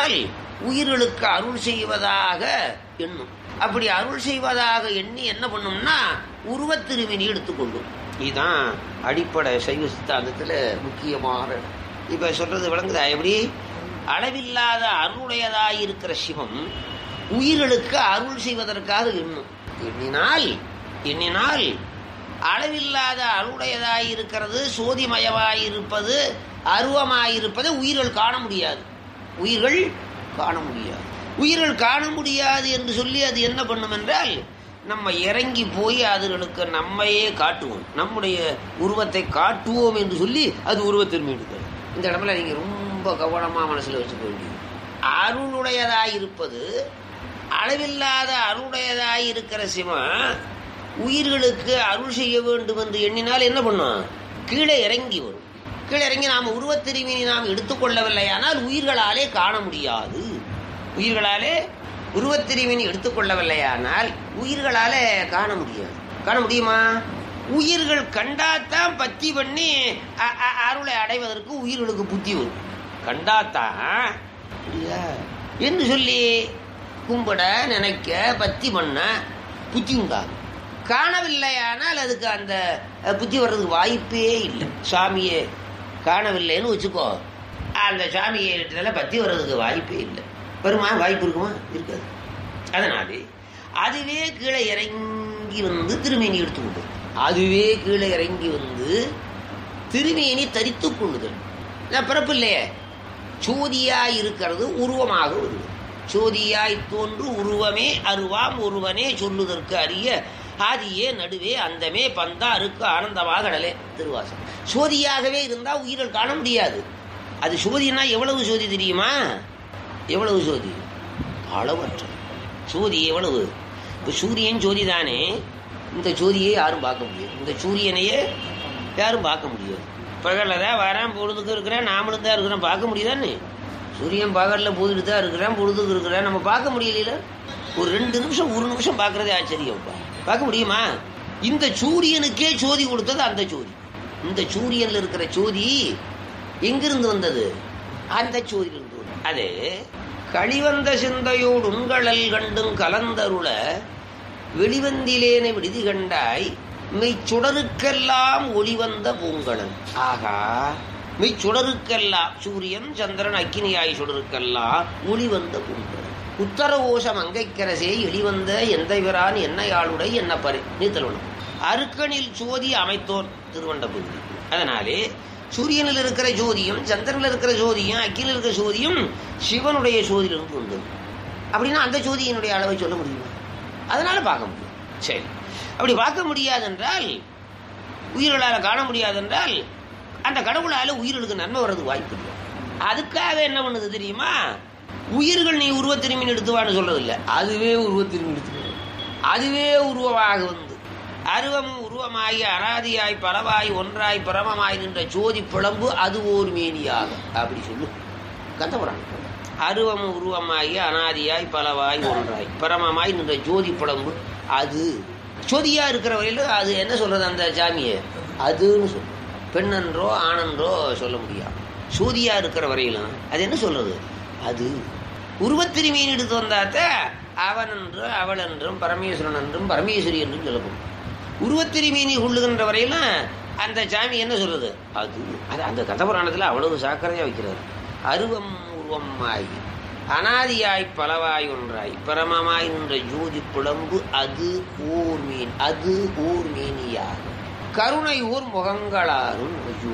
எண்ணினால் உயிர்களுக்கு அருள் செய்வதாக எண்ணும் அப்படி அருள் செய்வதாக எண்ணி என்ன பண்ணும்னா உருவத் திருவினி எடுத்துக்கொள்ளும் இதுதான் அடிப்படை சைவ சித்தாந்தத்தில் முக்கியமான இடம். இப்ப சொல்றது விளங்குதா எப்படி அளவில்லாத அருளுடையதாய் இருக்கிற சிவம் உயிர்களுக்கு அருள் செய்வதற்காக எண்ணும் எண்ணினால் எண்ணினால் அளவில்லாத அருளுடையதாய் இருக்கிறது சோதிமயமாய் இருப்பது அருவமாயிருப்பதை உயிர்கள் காண முடியாது உயிர்கள் காண முடியாது உயிர்கள் காண முடியாது என்று சொல்லி அது என்ன பண்ணும் என்றால் நம்ம இறங்கி போய் அதுகளுக்கு நம்மையே காட்டுவோம் நம்முடைய உருவத்தை காட்டுவோம் என்று சொல்லி அது உருவத்தின் மீது இந்த இடத்துல நீங்க ரொம்ப கவனமா மனசுல வச்சுக்க வேண்டியது அருளுடையதாய் இருப்பது அளவில்லாத அருளுடையதாய் இருக்கிற சிவன் உயிர்களுக்கு அருள் செய்ய வேண்டும் என்று எண்ணினால் என்ன பண்ணும் கீழே இறங்கி வரும் கீழே இறங்கி நாம் உருவத்திருவினை நாம் எடுத்துக்கொள்ளவில்லையானால் உயிர்களாலே காண முடியாது உயிர்களாலே உருவத்திருவினை எடுத்துக்கொள்ளவில்லையானால் உயிர்களாலே காண முடியாது காண முடியுமா உயிர்கள் கண்டாத்தான் பத்தி பண்ணி அ- அ- அருளை அடைவதற்கு உயிர்களுக்கு புத்தி வரும் கண்டாத்தான் இல்லையா? என்று சொல்லி கும்பிட நினைக்க பத்தி பண்ண புத்தி உண்டாகும் காணவில்லையானால் அதுக்கு அந்த அஹ், புத்தி வர்றதுக்கு வாய்ப்பே இல்லை சாமியே காணவில்லைன்னு வச்சுக்கோ அந்த சாமியை இடத்துல பத்தி வர்றதுக்கு வாய்ப்பே இல்லை வருமா வாய்ப்பு இருக்குமா இருக்காது அதனாலே அதுவே கீழே இறங்கி வந்து திருமேனி எடுத்துக்கொண்டு அதுவே கீழே இறங்கி வந்து திருமேனி தரித்துக் கொள்ளுதல் நான் பிறப்பு இல்லையே சோதியாய் இருக்கிறது உருவமாக வருது சோதியாய் தோன்று உருவமே அருவாம் ஒருவனே சொல்லுதற்கு அறிய ஆதியே நடுவே அந்தமே பந்தா அருக்கு ஆனந்தமாக கடலே திருவாசம் சோதியாகவே இருந்தா உயிர்கள் காண முடியாது அது சோதினா எவ்வளவு சோதி தெரியுமா எவ்வளவு சோதி அளவற்ற சோதி எவ்வளவு இப்போ சூரியன் ஜோதி தானே இந்த ஜோதியை யாரும் பார்க்க முடியாது இந்த சூரியனையே யாரும் பார்க்க முடியாது பகலில் தான் வரேன் பொழுதுக்கு இருக்கிறேன் நாமளும் தான் இருக்கிறேன் பார்க்க முடியுதானே சூரியன் பகலில் போதுட்டு தான் இருக்கிறேன் பொழுதுக்கு இருக்கிறேன் நம்ம பார்க்க முடியல ஒரு ரெண்டு நிமிஷம் ஒரு நிமிஷம் பார்க்கறதே ஆச்சரியம்ப்பா பார்க்க முடியுமா இந்த சூரியனுக்கே ஜோதி கொடுத்தது அந்த ஜோதி இந்த சூரியன்ல இருக்கிற ஜோதி எங்கிருந்து வந்தது அந்த ஜோதியிலிருந்து வந்தது. அது களிவந்த சிந்தையோடு உண்களல் கண்டும் கலந்தருள வெளிவந்திலேனை விடுதி கண்டாய் மெய்ச்சுடருக்கெல்லாம் ஒளிவந்த பூங்கலன் ஆகா மெய்ச்சுடருக்கெல்லாம் சூரியன் சந்திரன் அக்கினியாய் சுடருக்கெல்லாம் ஒளிவந்த பூங்கலன் உத்தர ஓஷம் அங்கைக்கரசே எளிவந்த எந்த விரான் என்னையாளுடை என்ன பறை நீத்தலுடன் அருக்கனில் ஜோதி அமைத்தோர் திருவண்டபுரி அதனாலே சூரியனில் இருக்கிற ஜோதியும் சந்திரனில் இருக்கிற ஜோதியும் அக்கினில் இருக்கிற ஜோதியும் சிவனுடைய ஜோதியிலிருந்து வந்தது அப்படின்னா அந்த ஜோதியினுடைய அளவை சொல்ல முடியுமா அதனால பார்க்க முடியும் சரி அப்படி பார்க்க முடியாதென்றால் உயிர்களால் காண முடியாதென்றால் அந்த கடவுளால உயிர்களுக்கு நன்மை வர்றதுக்கு வாய்ப்பு இல்லை அதுக்காக என்ன பண்ணுது தெரியுமா உயிர்கள் நீ உருவத்திருமீன் எடுத்துவான்னு சொல்றது இல்லை அதுவே உருவத்திருமீன் எடுத்து அதுவே உருவமாக வந்து அருவமும் உருவமாகி அனாதியாய் பலவாய் ஒன்றாய் பிரமமாய் நின்ற ஜோதி பிளம்பு அது ஓர் மேனியாக அப்படி சொல்லு கந்தபுராணம் அருவமும் உருவமாகி அனாதியாய் பலவாய் ஒன்றாய் பரமமாய் நின்ற ஜோதி புலம்பு அது ஜோதியா இருக்கிற வரையில அது என்ன சொல்றது அந்த சாமியை அதுன்னு சொல்லும் பெண்ணென்றோ ஆணென்றோ சொல்ல முடியாது சூதியா இருக்கிற வரையிலும் அது என்ன சொல்றது அது உருவத்திருமீன் எடுத்து வந்தாத்த அவன் என்றும் அவள் என்றும் பரமேஸ்வரன் என்றும் பரமேஸ்வரி என்றும் சொல்லப்படும் உருவத்திருமீனி கொள்ளுகின்ற வரையிலும் அந்த சாமி என்ன சொல்றது அது அது அந்த கதபுராணத்தில் அவ்வளவு சாக்கிரதையா வைக்கிறார் அருவம் உருவமாய் அனாதியாய் பலவாய் ஒன்றாய் பரமமாய் நின்ற ஜோதி புலம்பு அது ஓர் மீன் அது ஓர் மீனியாக கருணை ஓர் முகங்களாரும் ஐயோ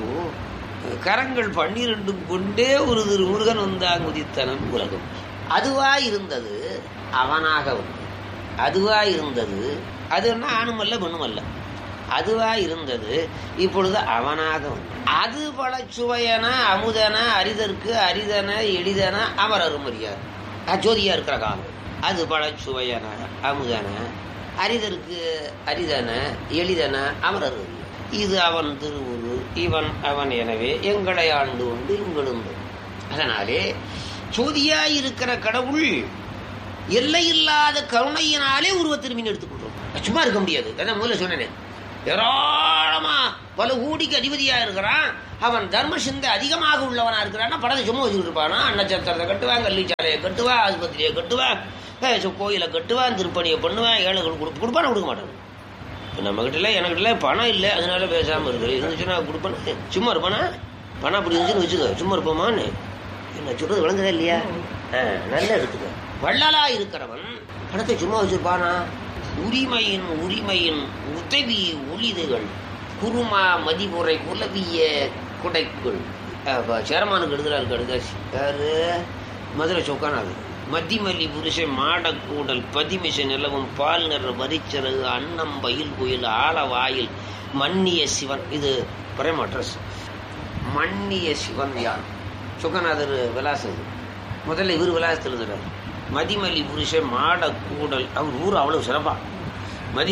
கரங்கள் பன்னிரண்டும் கொண்டே ஒரு திரு முருகன் வந்தான் உதித்தனன் உலகம் அதுவா இருந்தது அவனாக வந்தது அதுவா இருந்தது அதுன்னா ஆணுமல்ல பெண்ணுமல்ல அதுவா இருந்தது இப்பொழுது அவனாக வந்தது. அது பல சுவையன அமுதன அரிதற்கு அரிதன எளிதன அமர் அருமறியார் அஜோதியா இருக்கிற காலம் அது பல சுவையன அமுதன அரிதற்கு அரிதன எளிதன அமர் அருமறியார் இது அவன் திருவுரு இவன் அவன் எனவே எங்களை ஆண்டு உண்டு இங்களுண்டு அதனாலே ஜோதியாய் இருக்கிற கடவுள் எல்லையில்லாத கருணையினாலே உருவத்திரும்பின் எடுத்துக்கொள்றோம் சும்மா இருக்க முடியாது அதான் முதல்ல சொன்னேன் ஏராளமா பல கோடிக்கு அதிபதியா இருக்கிறான் அவன் தர்ம சிந்தை அதிகமாக உள்ளவனா இருக்கிறான்னா படத்தை சும்மா வச்சுக்கிட்டு இருப்பானா நட்சத்திரத்தை கட்டுவான் கல்விச்சாலையை கட்டுவான் ஆஸ்பத்திரியை கட்டுவான் ஏய், சு- கோயிலை கட்டுவான் திருப்பணியை பண்ணுவான் ஏழைகளுக்கு கொடு கொடுப்பான கொடுக்க மாட்டான் இப்போ நம்ம கிட்ட எனக்கிட்ட பணம் இல்லை அதனால பேசாம இருக்கு இருந்துச்சுன்னா கொடுப்பேன் சும்மா இருப்பானா பணம் அப்படி இருந்துச்சுன்னு வச்சுக்கோ சும்மா இருப்போமான்னு என்ன சொல்றது விளங்குதா இல்லையா ஆ, நல்லா இருக்குங்க வள்ளலா இருக்கிறவன் பணத்தை சும்மா வச்சிருப்பானா உரிமையின் உரிமையின் உதவி ஒளிதுகள் குருமா மதிமுறை குலவிய குடைக்குள் அப்ப சேரமானுக்கு எழுதுறாரு கடுதாசி யாரு மதுரை சொக்கானாது மத்திமல்லி புருஷன் மாடக்கூடல் பதிமிசை நிலவும் பால் நிற வரிச்சரகு அன்னம் பயில் குயில் ஆலவாயில் மன்னிய சிவன் இது பிரேம் அட்ரஸ் மன்னிய சிவன் யார் சுகநாதர் விலாசம் இது. முதல்ல இவர் விலாசத்தில் எழுதுறாரு மதிமல்லி புருஷன் மாடக்கூடல் அவர் ஊர் அவ்வளவு சிறப்பா மதி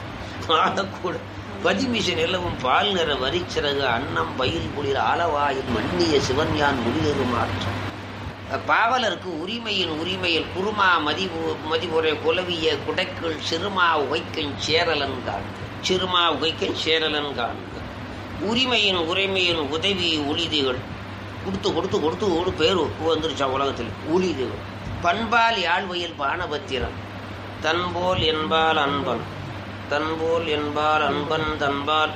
மாடக்கூடல் பதிமிசை நிலவும் பால் நிற வரிச்சிறகு அன்னம் பயில் குளிர் ஆலவாயில் மன்னிய சிவன்யான் முடிதரு மாற்றம் பாவலருக்கு உரிமையின் உரிமையில் குருமா மதிபு மதிபுரை குலவிய குடைக்குள் சிறுமா உகைக்கன் சேரலன் காண்க சிறுமா உகைக்கன் சேரலன் காண்க உரிமையின் உரிமையின் உதவி ஒளிதிகள் கொடுத்து கொடுத்து கொடுத்து ஒரு பேர் வந்துருச்சா உலகத்தில் ஊழிதுகள் பண்பால் யாழ்வையில் பானபத்திரம் தன்போல் என்பால் அன்பன் தன்போல் என்பால் அன்பன் தன்பால்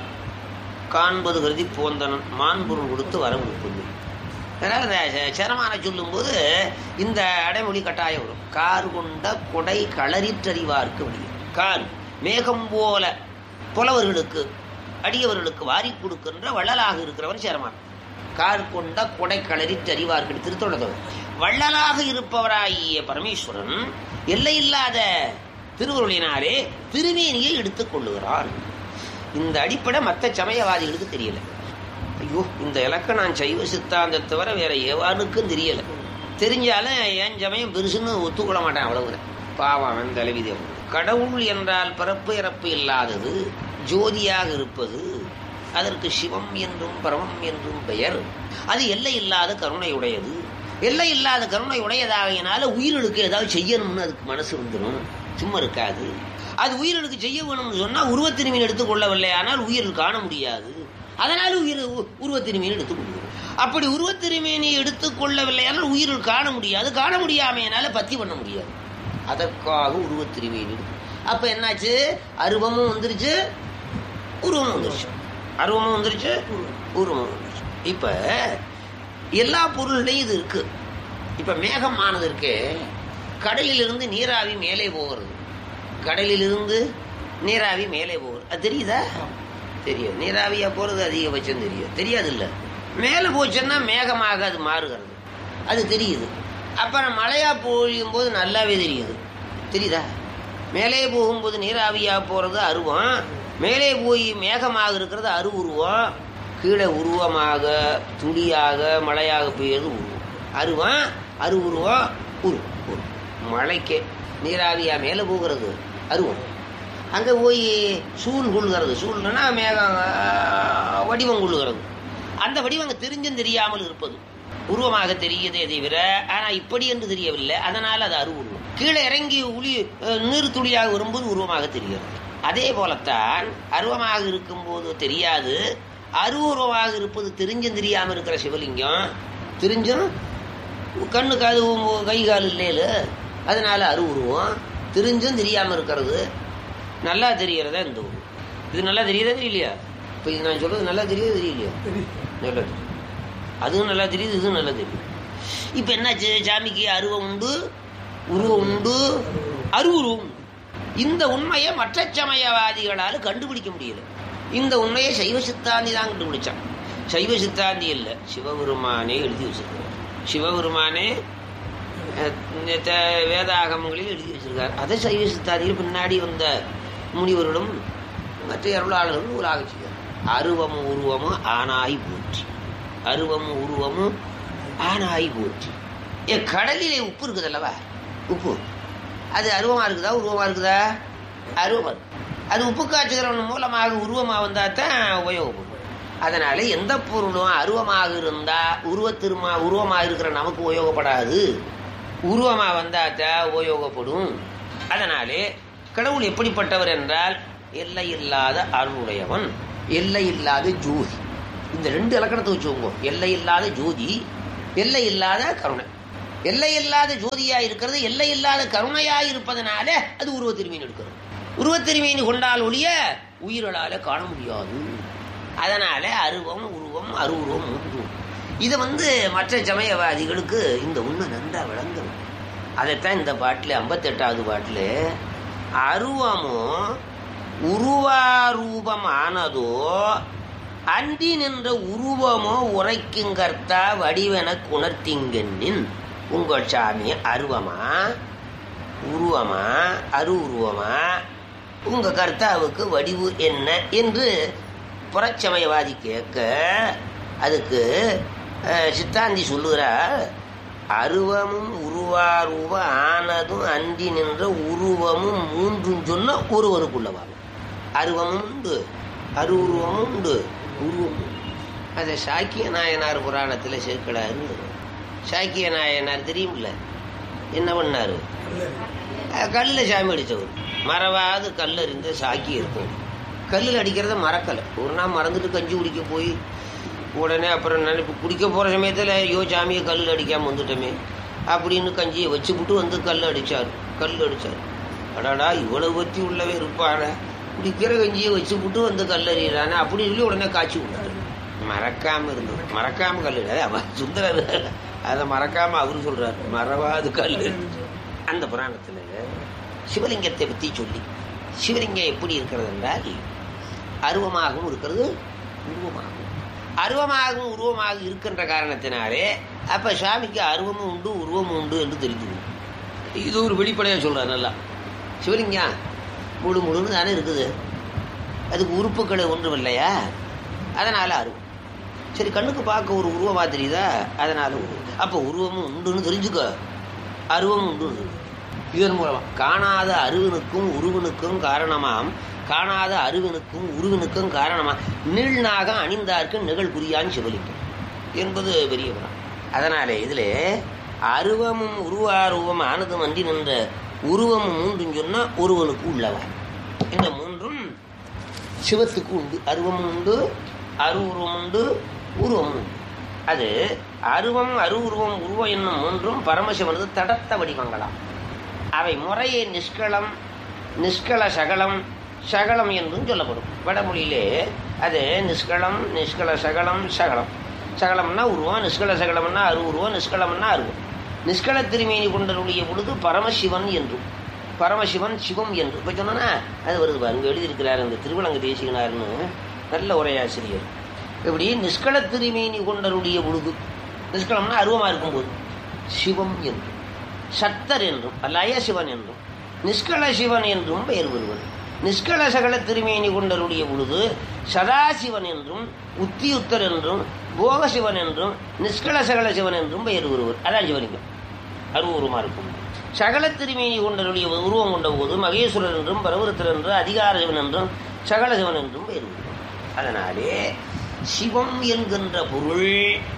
காண்பது கருதி போந்தனன் மான்பொருள் கொடுத்து வர கொடுப்பது அதனால் இந்த ச- சரமான சொல்லும்போது இந்த அடைமொழி கட்டாயம் வரும் கார் கொண்ட கொடை களறிற்றறிவார்க்கு முடியும் கார் மேகம் போல புலவர்களுக்கு அடியவர்களுக்கு வாரி கொடுக்கின்ற வள்ளலாக இருக்கிறவன் சேரமான் கார் கொண்ட கொடை களறிற்றறிவார்க்கு திருத்தொடர் வள்ளலாக இருப்பவராகிய பரமேஸ்வரன் எல்லையில்லாத திருவருளினாலே திருமேனியை எடுத்துக் கொள்ளுகிறான் இந்த அடிப்படை மற்ற சமயவாதிகளுக்கு தெரியல ஐயோ இந்த இலக்கை நான் சைவ சித்தாந்தத்தை தவிர வேற எவானுக்கும் தெரியல தெரிஞ்சாலும் என் சமயம் பெருசுன்னு ஒத்துக்கொள்ள மாட்டேன் அவ்வளவுதான் பாவம் அவன் தலைவி தேவன் கடவுள் என்றால் பிறப்பு இறப்பு இல்லாதது ஜோதியாக இருப்பது அதற்கு சிவம் என்றும் பரமம் என்றும் பெயர் அது எல்லை இல்லாத கருணையுடையது எல்லை இல்லாத கருணை உடையதாகினால உயிர்களுக்கு ஏதாவது செய்யணும்னு அதுக்கு மனசு வந்துடும் சும்மா இருக்காது அது உயிர்களுக்கு செய்ய வேணும்னு சொன்னா உருவத்திருமீன் எடுத்துக்கொள்ளவில்லை ஆனால் உயிரில் காண முடியாது அதனால உயிர் உ- உருவத்திருமீன் எடுத்துக்கொள்ளும் அப்படி உருவத்திருமீனை எடுத்துக்கொள்ளவில்லை ஆனால் உயிரில் காண முடியாது காண முடியாமையினால பத்தி பண்ண முடியாது அதற்காக உருவத்திருமீன் எடுத்து அப்ப என்னாச்சு அருவமும் வந்துருச்சு உருவமும் வந்துருச்சு அருவமும் வந்துருச்சு உருவமும் வந்துருச்சு இப்ப எல்லா பொருள்லையும் இது இருக்கு இப்ப மேகமானது இருக்கு கடலிலிருந்து நீராவி மேலே போகிறது கடலிலிருந்து நீராவி மேலே போகிறது அது தெரியுதா தெரியும் நீராவியா போறது அதிகபட்சம் தெரியும் தெரியாது இல்ல மேலே போச்சுன்னா மேகமாக அது மாறுகிறது அது தெரியுது அப்புறம் மழையா பொழியும் போது நல்லாவே தெரியுது தெரியுதா மேலே போகும்போது நீராவியா போறது அருவம் மேலே போய் மேகமாக இருக்கிறது அருவுருவம் கீழே உருவமாக துளியாக மழையாக பெய்யறது உருவம் அருவம் அருவுருவம் உரு உரு மழைக்கே நீராவியா மேலே போகிறது அருவம் அங்கே போய் சூழ் கொள்ளுகிறது சூழ்னா மேகம் ஆஹ், வடிவம் கொள்ளுகிறது அந்த வடிவம் அங்கே தெரிஞ்சும் தெரியாமல் இருப்பது உருவமாக தெரியுதே தவிர ஆனால் இப்படி என்று தெரியவில்லை அதனால் அது அருவுருவம் கீழே இறங்கி உளி அஹ், நீர் துளியாக வரும்போது உருவமாக தெரிகிறது அதே போலத்தான் அருவமாக இருக்கும்போது தெரியாது அருவுருவமாக இருப்பது தெரிஞ்சும் தெரியாமல் இருக்கிற சிவலிங்கம் தெரிஞ்சும் கண்ணு காது உ- கை கால் இல்லையில அதனால அருவுருவம் தெரிஞ்சும் தெரியாமல் இருக்கிறது நல்லா தெரியறதா இந்த ஊர் இது நல்லா தெரியுதா தெரியலையா இப்போ இது நான் சொல்றது நல்லா தெரியுது தெரியலையா நல்லா தெரியும் அதுவும் நல்லா தெரியுது இதுவும் நல்லா தெரியும் இப்போ என்னாச்சு சாமிக்கு அருவம் உண்டு உருவம் உண்டு அருவுருவம் உண்டு. இந்த உண்மையை மற்ற சமயவாதிகளால் கண்டுபிடிக்க முடியல இந்த உண்மையை சைவ சித்தாந்தி தான் கண்டுபிடிச்சான் சைவ சித்தாந்தி இல்லை சிவபெருமானே எழுதி வச்சிருக்கார் சிவபெருமானே அஹ், இந்த வேதாகமங்களில் எழுதி வச்சிருக்கார் அதை சைவ சித்தாந்தியில் பின்னாடி வந்த முனிவர்களும் மற்ற அருளாளர்களும் நூலாக செய்தார் அருவமும் உருவமும் ஆனாய் போற்றி அருவமும் உருவமும் ஆனாய் போற்றி ஏ கடலிலே உப்பு இருக்குது அல்லவா உப்பு அது அருவமா இருக்குதா உருவமா இருக்குதா அருவமா இருக்கு அது உப்பு காய்ச்சுகிறவன் மூலமாக உருவமா வந்தா தான் உபயோகப்படும் அதனால எந்த பொருளும் அருவமாக இருந்தா உருவத்திருமா உருவமாக இருக்கிற நமக்கு உபயோகப்படாது உருவமா வந்தா தான் உபயோகப்படும் அதனாலே கடவுள் எப்படிப்பட்டவர் என்றால் எல்லை இல்லாத அருளுடையவன் எல்லை இல்லாத ஜோதி இந்த ரெண்டு இலக்கணத்தை வச்சுக்கோங்க எல்லை இல்லாத ஜோதி எல்லை இல்லாத கருணை எல்லை இல்லாத ஜோதியா இருக்கிறது எல்லை இல்லாத கருணையா இருப்பதனால அது உருவ திருமீன் எடுக்கிறது உருவ திருமீன் கொண்டால் ஒழிய உயிர்களால காண முடியாது அதனால அருவம் உருவம் அருவுருவம் மூன்று இது வந்து மற்ற சமயவாதிகளுக்கு இந்த உண்மை நன்றா விளங்கும் அதைத்தான் இந்த பாட்டில் ஐம்பத்தெட்டாவது பாட்டில் அருவமோ உருவாரூபம் ஆனதோ அன்றி நின்ற உருவமோ உரைக்குங்கர்த்தா வடிவென குணர்த்திங்கன்னின் உங்கள் சாமி அருவமா உருவமா அரு உருவமா உங்க கர்த்தாவுக்கு வடிவு என்ன என்று புறச்சமயவாதி கேட்க அதுக்கு அஹ், சித்தாந்தி சொல்லுகிறார் அருவமும் உருவாரூப ஆனதும் அன்றி நின்ற உருவமும் மூன்றும் சொன்ன ஒருவனுக்குள்ளவாகும் அருவமும் உண்டு அரு உருவமும் உண்டு உருவமும் உண்டு. அதை சாக்கிய நாயனார் புராணத்தில் சேர்க்கிறாரு சாக்கிய நாயனார் தெரியுமில்ல என்ன பண்ணாரு கல்லில் சாமி அடித்தவர் மறவாது கல் அறிந்த சாக்கி இருக்கும் கல்லில் அடிக்கிறத மறக்கலை ஒரு நாள் மறந்துட்டு கஞ்சி குடிக்க போய் உடனே அப்புறம் நினைப்பு குடிக்க போகிற சமயத்தில் ஐயோ சாமியை கல்லில் அடிக்காமல் வந்துட்டோமே அப்படின்னு கஞ்சியை வச்சுப்புட்டு வந்து கல் அடித்தார் கல் அடித்தார் அடாடா இவ்வளவு பற்றி உள்ளவே இருப்பான குடிக்கிற கஞ்சியை வச்சுப்புட்டு வந்து கல் அறியிறானே அப்படி சொல்லி உடனே காய்ச்சி விட்டாரு மறக்காம இருந்தது மறக்காம கல் அடி. அவர் சுந்தரர் அதை மறக்காம அவரு சொல்றாரு மறவாது கல் அந்த புராணத்துல சிவலிங்கத்தை பத்தி சொல்லி சிவலிங்கம் எப்படி இருக்கிறது என்றால் அருவமாகவும் இருக்கிறது உருவமாகவும் அருவமாகவும் உருவமாக இருக்கின்ற காரணத்தினாலே அப்ப சுவாமிக்கு அருவமும் உண்டு உருவமும் உண்டு என்று தெரிஞ்சுக்கணும் இது ஒரு வெளிப்படையா சொல்றாரு நல்லா சிவலிங்கம் முழு முழுன்னு தானே இருக்குது அதுக்கு உறுப்புகள் ஒன்றும் இல்லையா அதனால அருவம் சரி கண்ணுக்கு பார்க்க ஒரு உருவமா தெரியுதா அதனால உருவம் அப்போ உருவமும் உண்டுன்னு தெரிஞ்சுக்க அருவமும் உண்டு இதன் மூலமா காணாத அருவனுக்கும் உருவனுக்கும் காரணமாம் காணாத அருவனுக்கும் உருவனுக்கும் காரணமா நீள்நாகம் அணிந்தார்க்கு நிகழ் குறியான் சிவலிங்கம் என்பது பெரிய குணம் அதனாலே இதுல அருவமும் உருவாருவம் ஆனதும் அன்றி நின்ற உருவமும் மூன்றும் சொன்னா ஒருவனுக்கு உள்ளவா இந்த மூன்றும் சிவத்துக்கு உண்டு அருவம் உண்டு அரு உருவம் உண்டு உருவம் உண்டு அது அருவம் அரு உருவம் உருவம் என்னும் மூன்றும் பரமசிவனது தடத்த வடிவங்களாம் அவை முறையே நிஷ்களம் நிஷ்கள சகலம் சகலம் என்றும் சொல்லப்படும் வடமொழியிலே அது நிஷ்களம் நிஷ்கள சகலம் சகலம் சகலம்னா உருவம் நிஷ்கள சகலம்னா அரு உருவம் நிஷ்களம்னா அருவம் நிஷ்கள திருமேனி கொண்டருடைய பொழுது பரமசிவன் என்றும் பரமசிவன் சிவம் என்று இப்போ சொன்னா அது வருது பாருங்க எழுதியிருக்கிறார் அந்த திருவிழங்க தேசிகனார்னு நல்ல உரையாசிரியர் இப்படி நிஷ்கள திருமேனி கொண்டருடைய பொழுது நிஷ்களம்னா அருவமா இருக்கும்போது சிவம் என்றும் சத்தர் என்றும் லய சிவன் என்றும் நிஷ்கள சிவன் என்றும் பெயர் வருவன் நிஷ்கள சகல திருமேனி கொண்டருடைய பொழுது சதாசிவன் என்றும் உத்தியுத்தர் என்றும் போகசிவன் என்றும் நிஷ்கள சகல சிவன் என்றும் பெயர் வருவர் அதான் சிவலிங்கம் அருவருமா இருக்கும் சகல திருமேனி கொண்டருடைய உருவம் கொண்ட போது மகேஸ்வரன் என்றும் பரவருத்தர் என்றும் அதிகார சிவன் என்றும் சகல சிவன் என்றும் பெயர் வருவர் அதனாலே சிவம் என்கின்ற பொருள்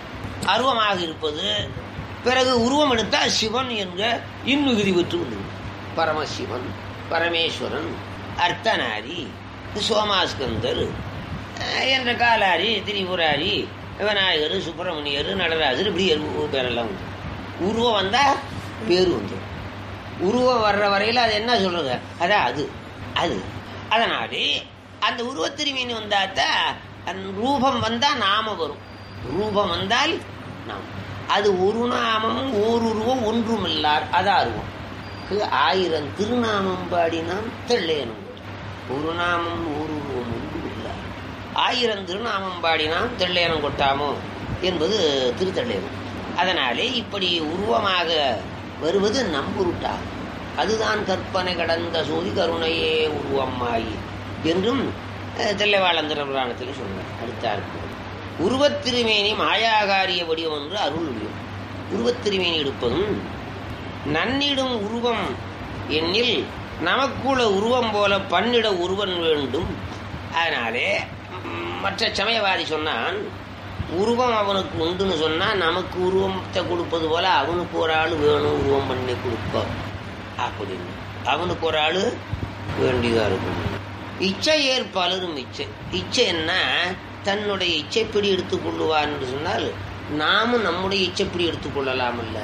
அருவமாக இருப்பது பிறகு உருவம் எடுத்தால் சிவன் என்க இன்மிகுதி பெற்று வந்தது பரமசிவன் பரமேஸ்வரன் அர்த்தநாரி சோமாஸ்கந்தர் அஹ், என்ற காலாரி திரிபுராரி விநாயகர் சுப்பிரமணியர் நடராஜர் இப்படி எரு- பேரெல்லாம் உண்டு உருவம் வந்தா பேரு வந்துடும் உருவம் வர்ற வரையில் அது என்ன சொல்றது அதான் அது அது அதனாலே அந்த உருவத்திருமீன் வந்தாத்தான் அந்த ரூபம் வந்தா நாம வரும் ரூபம் வந்தால் நாம் அது ஒரு நாமமும் ஓருருவம் ஒன்றும் இல்லார் அதான் அருவம் கு- ஆயிரம் திருநாமம் பாடினாம் தெள்ளேனும் ஒரு நாமம் ஒரு உருவம் ஒன்றும் இல்லார் ஆயிரம் திருநாமம் பாடினாம் தெள்ளேனம் கொட்டாமோ என்பது திருத்தள்ளேனம் அதனாலே இப்படி உருவமாக வருவது நம்புருட்டாகும் அதுதான் கற்பனை கடந்த சோதி கருணையே உருவமாயி என்றும் அஹ், தில்லைவாழந்திர புராணத்தில் சொன்னார் அடுத்தார் உருவத்திருமேனி மாயாகாரிய வடிவம் என்று அருள் வடிவம் உருவத்திருமேனி எடுப்பதும் நன்னிடும் உருவம் எண்ணில் நமக்குள்ள உருவம் போல பன்னிட உருவன் வேண்டும் அதனாலே ம், மற்ற சமயவாதி சொன்னான் உருவம் அவனுக்கு உண்டுன்னு சொன்னா நமக்கு உருவத்தை கொடுப்பது போல அவனுக்கு ஒரு ஆள் வேணும் உருவம் பண்ணி கொடுப்போம் அப்படின்னு அவனுக்கு ஒரு ஆள் வேண்டியதா இருக்கும் இச்சையேர் பலரும் இச்சை இச்சை என்ன தன்னுடைய இச்சைப்படி எடுத்துக்கொள்ளுவார் என்று சொன்னால் நாமும் நம்முடைய இச்சைப்படி எடுத்துக்கொள்ளலாம் அல்ல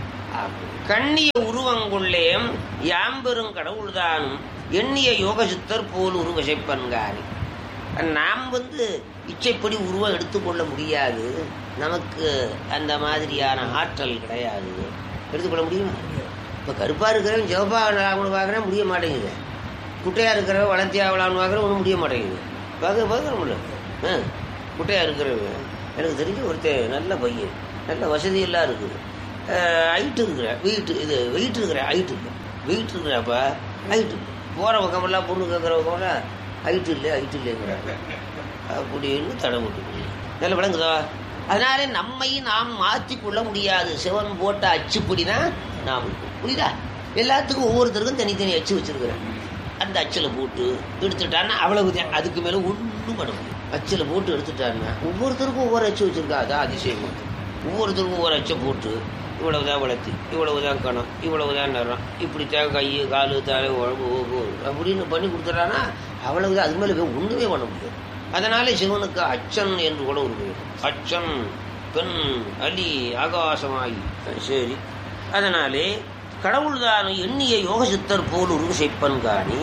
கண்ணிய உருவங்கொள்ளேம் யாம்பெரும் கடவுள்தானும் எண்ணிய யோகசித்தர் போல் உருவசைப்பன்காரி நாம் வந்து இச்சைப்படி உருவம் எடுத்துக்கொள்ள முடியாது நமக்கு அந்த மாதிரியான ஆற்றல் கிடையாது எடுத்துக்கொள்ள முடியுமா இப்போ கருப்பாக இருக்கிறவன் சிவப்பாக பார்க்குறேன் முடிய மாட்டேங்குது குட்டையாக இருக்கிறவன் வளர்த்தியாகலான்னு பார்க்குறேன் ஒன்றும் முடிய மாட்டேங்குது பார்க்க பார்க்குற முடியல ஆ குட்டையாக இருக்கிறவன் எனக்கு தெரிஞ்ச ஒருத்தர் நல்ல பையன் நல்ல வசதியெல்லாம் இருக்குது ஹைட்டு இருக்கிற வெயிட்டு இது வெயிட் இருக்கிற ஹைட்டு இல்லை வெயிட் இருக்கிறப்ப ஹைட்டு இல்லை போகிற பக்கமெல்லாம் பொண்ணு கேட்குற பக்கமெல்லாம் ஹைட்டு இல்லை ஹைட்டு இல்லைங்கிறாங்க அப்படின்னு தடை விட்டு நல்ல விளங்குதா அதனால நம்மை நாம் மாற்றி கொள்ள முடியாது சிவன் போட்ட அச்சுப்படி தான் நாம் இருக்கோம் புரியுதா எல்லாத்துக்கும் ஒவ்வொருத்தருக்கும் தனித்தனி அச்சு வச்சிருக்கிறேன் அந்த அச்சில் போட்டு எடுத்துட்டான்னா அவ்வளவுதான் அதுக்கு மேலே ஒன்றும் பண்ண முடியும் அச்சில் போட்டு எடுத்துட்டான்னா ஒவ்வொருத்தருக்கும் ஒவ்வொரு அச்சு வச்சிருக்கா அதான் அதிசயம் ஒவ்வொருத்தருக்கும் ஒவ்வொரு அச்சை போட்டு இவ்வளவுதான் வளர்த்தி இவ்வளவுதான் கணம் இவ்வளவுதான் நிறம் இப்படித்தான் கை காலு தலை உழம்பு ஓகு அப்படின்னு பண்ணி கொடுத்துட்டான்னா அவ்வளவுதான் அது மேலே ஒன்றுமே பண்ண முடியாது அதனால சிவனுக்கு அச்சன் என்று கூட ஒரு பேர் அச்சன் பெண் அலி ஆகாசமாயி சரி அதனாலே கடவுள்தான் எண்ணிய யோகசித்தர் போல் ஒரு செய்ப்பன் காணி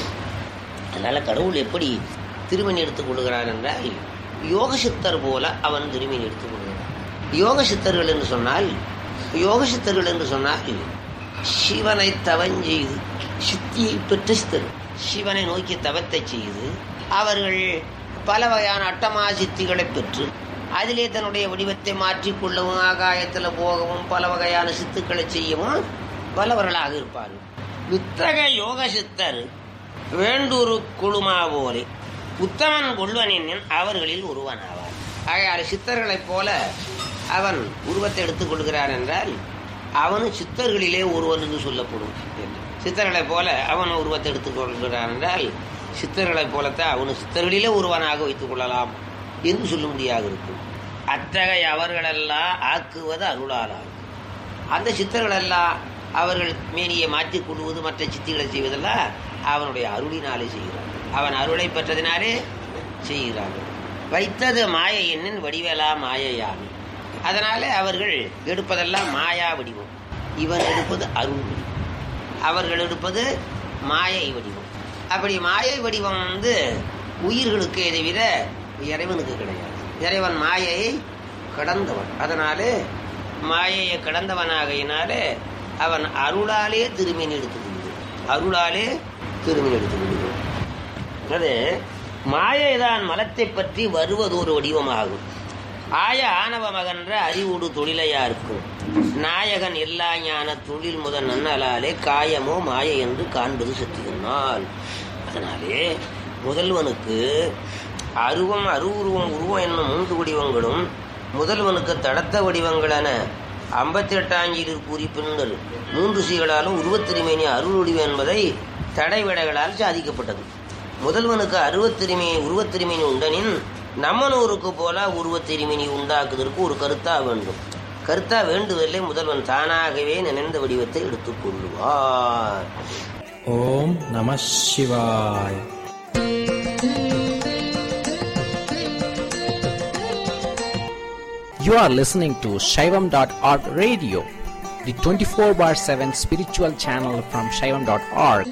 அதனால கடவுள் எப்படி திருமணி எடுத்துக் கொள்கிறான் என்றால் யோகசித்தர் போல அவன் திருமணி எடுத்துக் கொள்கிறான் யோகசித்தர்கள் என்று சொன்னால் யோகசித்தர்கள் என்று சொன்னால் சிவனை தவஞ்செய்து சித்தியை பெற்ற சித்தர் சிவனை நோக்கி தவத்தை செய்து அவர்கள் பல வகையான அட்டமா சித்திகளை பெற்று அதிலே தன்னுடைய வடிவத்தை மாற்றிக்கொள்ளவும் ஆகாயத்தில் போகவும் பல வகையான சித்துக்களை செய்யவும் வல்லவர்களாக இருப்பார்கள் வித்தக யோக சித்தர் வேண்டூரு குழுமா போலே உத்தமன் கொள்வனின் அவர்களில் ஒருவனாவார் ஆகையால் சித்தர்களைப் போல அவன் உருவத்தை எடுத்துக் கொள்கிறான் என்றால் அவனும் சித்தர்களிலே ஒருவன் என்று சொல்லப்படும் சித்தர்களைப் போல அவன் உருவத்தை எடுத்துக் கொள்கிறான் என்றால் சித்தர்களைப் போலத்தான் அவனு சித்தர்களிலே ஒருவனாக வைத்துக் கொள்ளலாம் என்று சொல்ல முடியாது இருக்கும் அத்தகைய அவர்களெல்லாம் ஆக்குவது அருளாலாம் அந்த சித்தர்களெல்லாம் அவர்கள் மேனியை மாற்றிக் கொள்வது மற்ற சித்திகளை செய்வதெல்லாம் அவனுடைய அருளினாலே செய்கிறான் அவன் அருளை பெற்றதினாலே செய்கிறார்கள் வைத்தது மாய எண்ணின் வடிவலா மாயையாமி அதனாலே அவர்கள் எடுப்பதெல்லாம் மாயா வடிவம் இவன் எடுப்பது அருள் வடிவம் அவர்கள் எடுப்பது மாயை வடிவம் அப்படி மாயை வடிவம் வந்து உயிர்களுக்கு இதை விட இறைவனுக்கு கிடையாது இறைவன் மாயையை கடந்தவன் அதனாலே மாயையை கடந்தவனாகையினாலே அவன் அருளாலே திருமீன் எடுத்துக் கொள்கிறான் அருளாலே திருமீன் எடுத்துக் கொள்கிறான் அது மாயைதான் மலத்தை பற்றி வருவது ஒரு வடிவமாகும் ஆய ஆணவ மகன்ற அறிவுடு தொழிலையா இருக்கும் நாயகன் எல்லா ஞான தொழில் முதல் நன்னலாலே காயமோ மாயை என்று காண்பது சத்தியனால் அதனாலே முதல்வனுக்கு அருவம் அருவுருவம் உருவம் என்னும் மூன்று வடிவங்களும் முதல்வனுக்கு தடத்த வடிவங்களான ஐம்பத்தி எட்டாஞ்சீரில் கூறி பெண்கள் மூன்று சீகளாலும் உருவத்திருமேனி அருள் வடிவம் என்பதை தடைவிடைகளால் சாதிக்கப்பட்டது முதல்வனுக்கு அருவத்திருமே உருவத்திருமேனி உண்டனின் நம்மனூருக்கு போல உருவத்திருமேனி உண்டாக்குவதற்கு ஒரு கருத்தா வேண்டும் கருத்தா வேண்டுவதில்லை முதல்வன் தானாகவே நினைந்த வடிவத்தை எடுத்துக் கொள்ளுவார் ஓம் நம சிவாய் You are listening to Shaivam.org radio, the 24 bar 7 spiritual channel from Shaivam.org.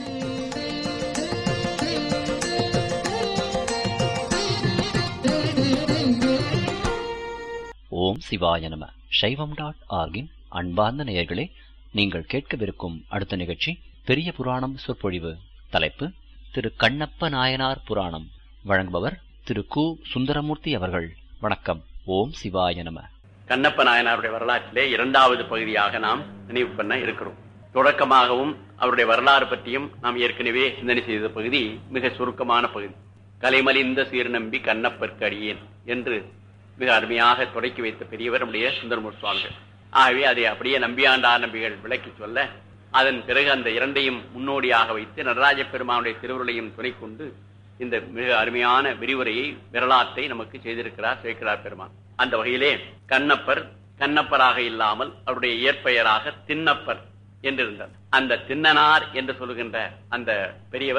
ஓம் சிவாய நம சைவம் டாட் ஆர்கின் அன்பார்ந்த நேயர்களே நீங்கள் கேட்கவிருக்கும் அடுத்த நிகழ்ச்சி பெரிய புராணம் சொற்பொழிவு தலைப்பு திரு கண்ணப்ப நாயனார் புராணம் வழங்குபவர் திரு கு சுந்தரமூர்த்தி அவர்கள் வணக்கம் ஓம் சிவாய நம கண்ணப்ப நாயனாருடைய வரலாற்றிலே இரண்டாவது பகுதியாக நாம் நினைவு பண்ண இருக்கிறோம் தொடக்கமாகவும் அவருடைய வரலாறு பற்றியும் நாம் ஏற்கனவே சிந்தனை செய்த பகுதி மிக சுருக்கமான பகுதி கலைமலிந்த சீர்நம்பி கண்ணப்பற்கு அடியேன் என்று மிக அருமையாக தொடக்கி வைத்த பெரியவர் நம்முடைய சுந்தரமூர் சுவாமிகள் ஆகவே அதை அப்படியே நம்பியாண்டார் நம்பிகள் விளக்கி சொல்ல அதன் பிறகு அந்த இரண்டையும் முன்னோடியாக வைத்து நடராஜ பெருமானுடைய திருவுருளையும் துணை கொண்டு இந்த மிக அருமையான விரிவுரையை வரலாற்றை நமக்கு செய்திருக்கிறார் சேக்கிரார் பெருமான் அந்த வகையிலே கண்ணப்பர் கண்ணப்பராக இல்லாமல் அவருடைய இயற்பெயராக திண்ணப்பர் என்றிருந்தார் அந்த திண்ணனார் என்று சொல்லுகின்ற அந்த பெரியவர்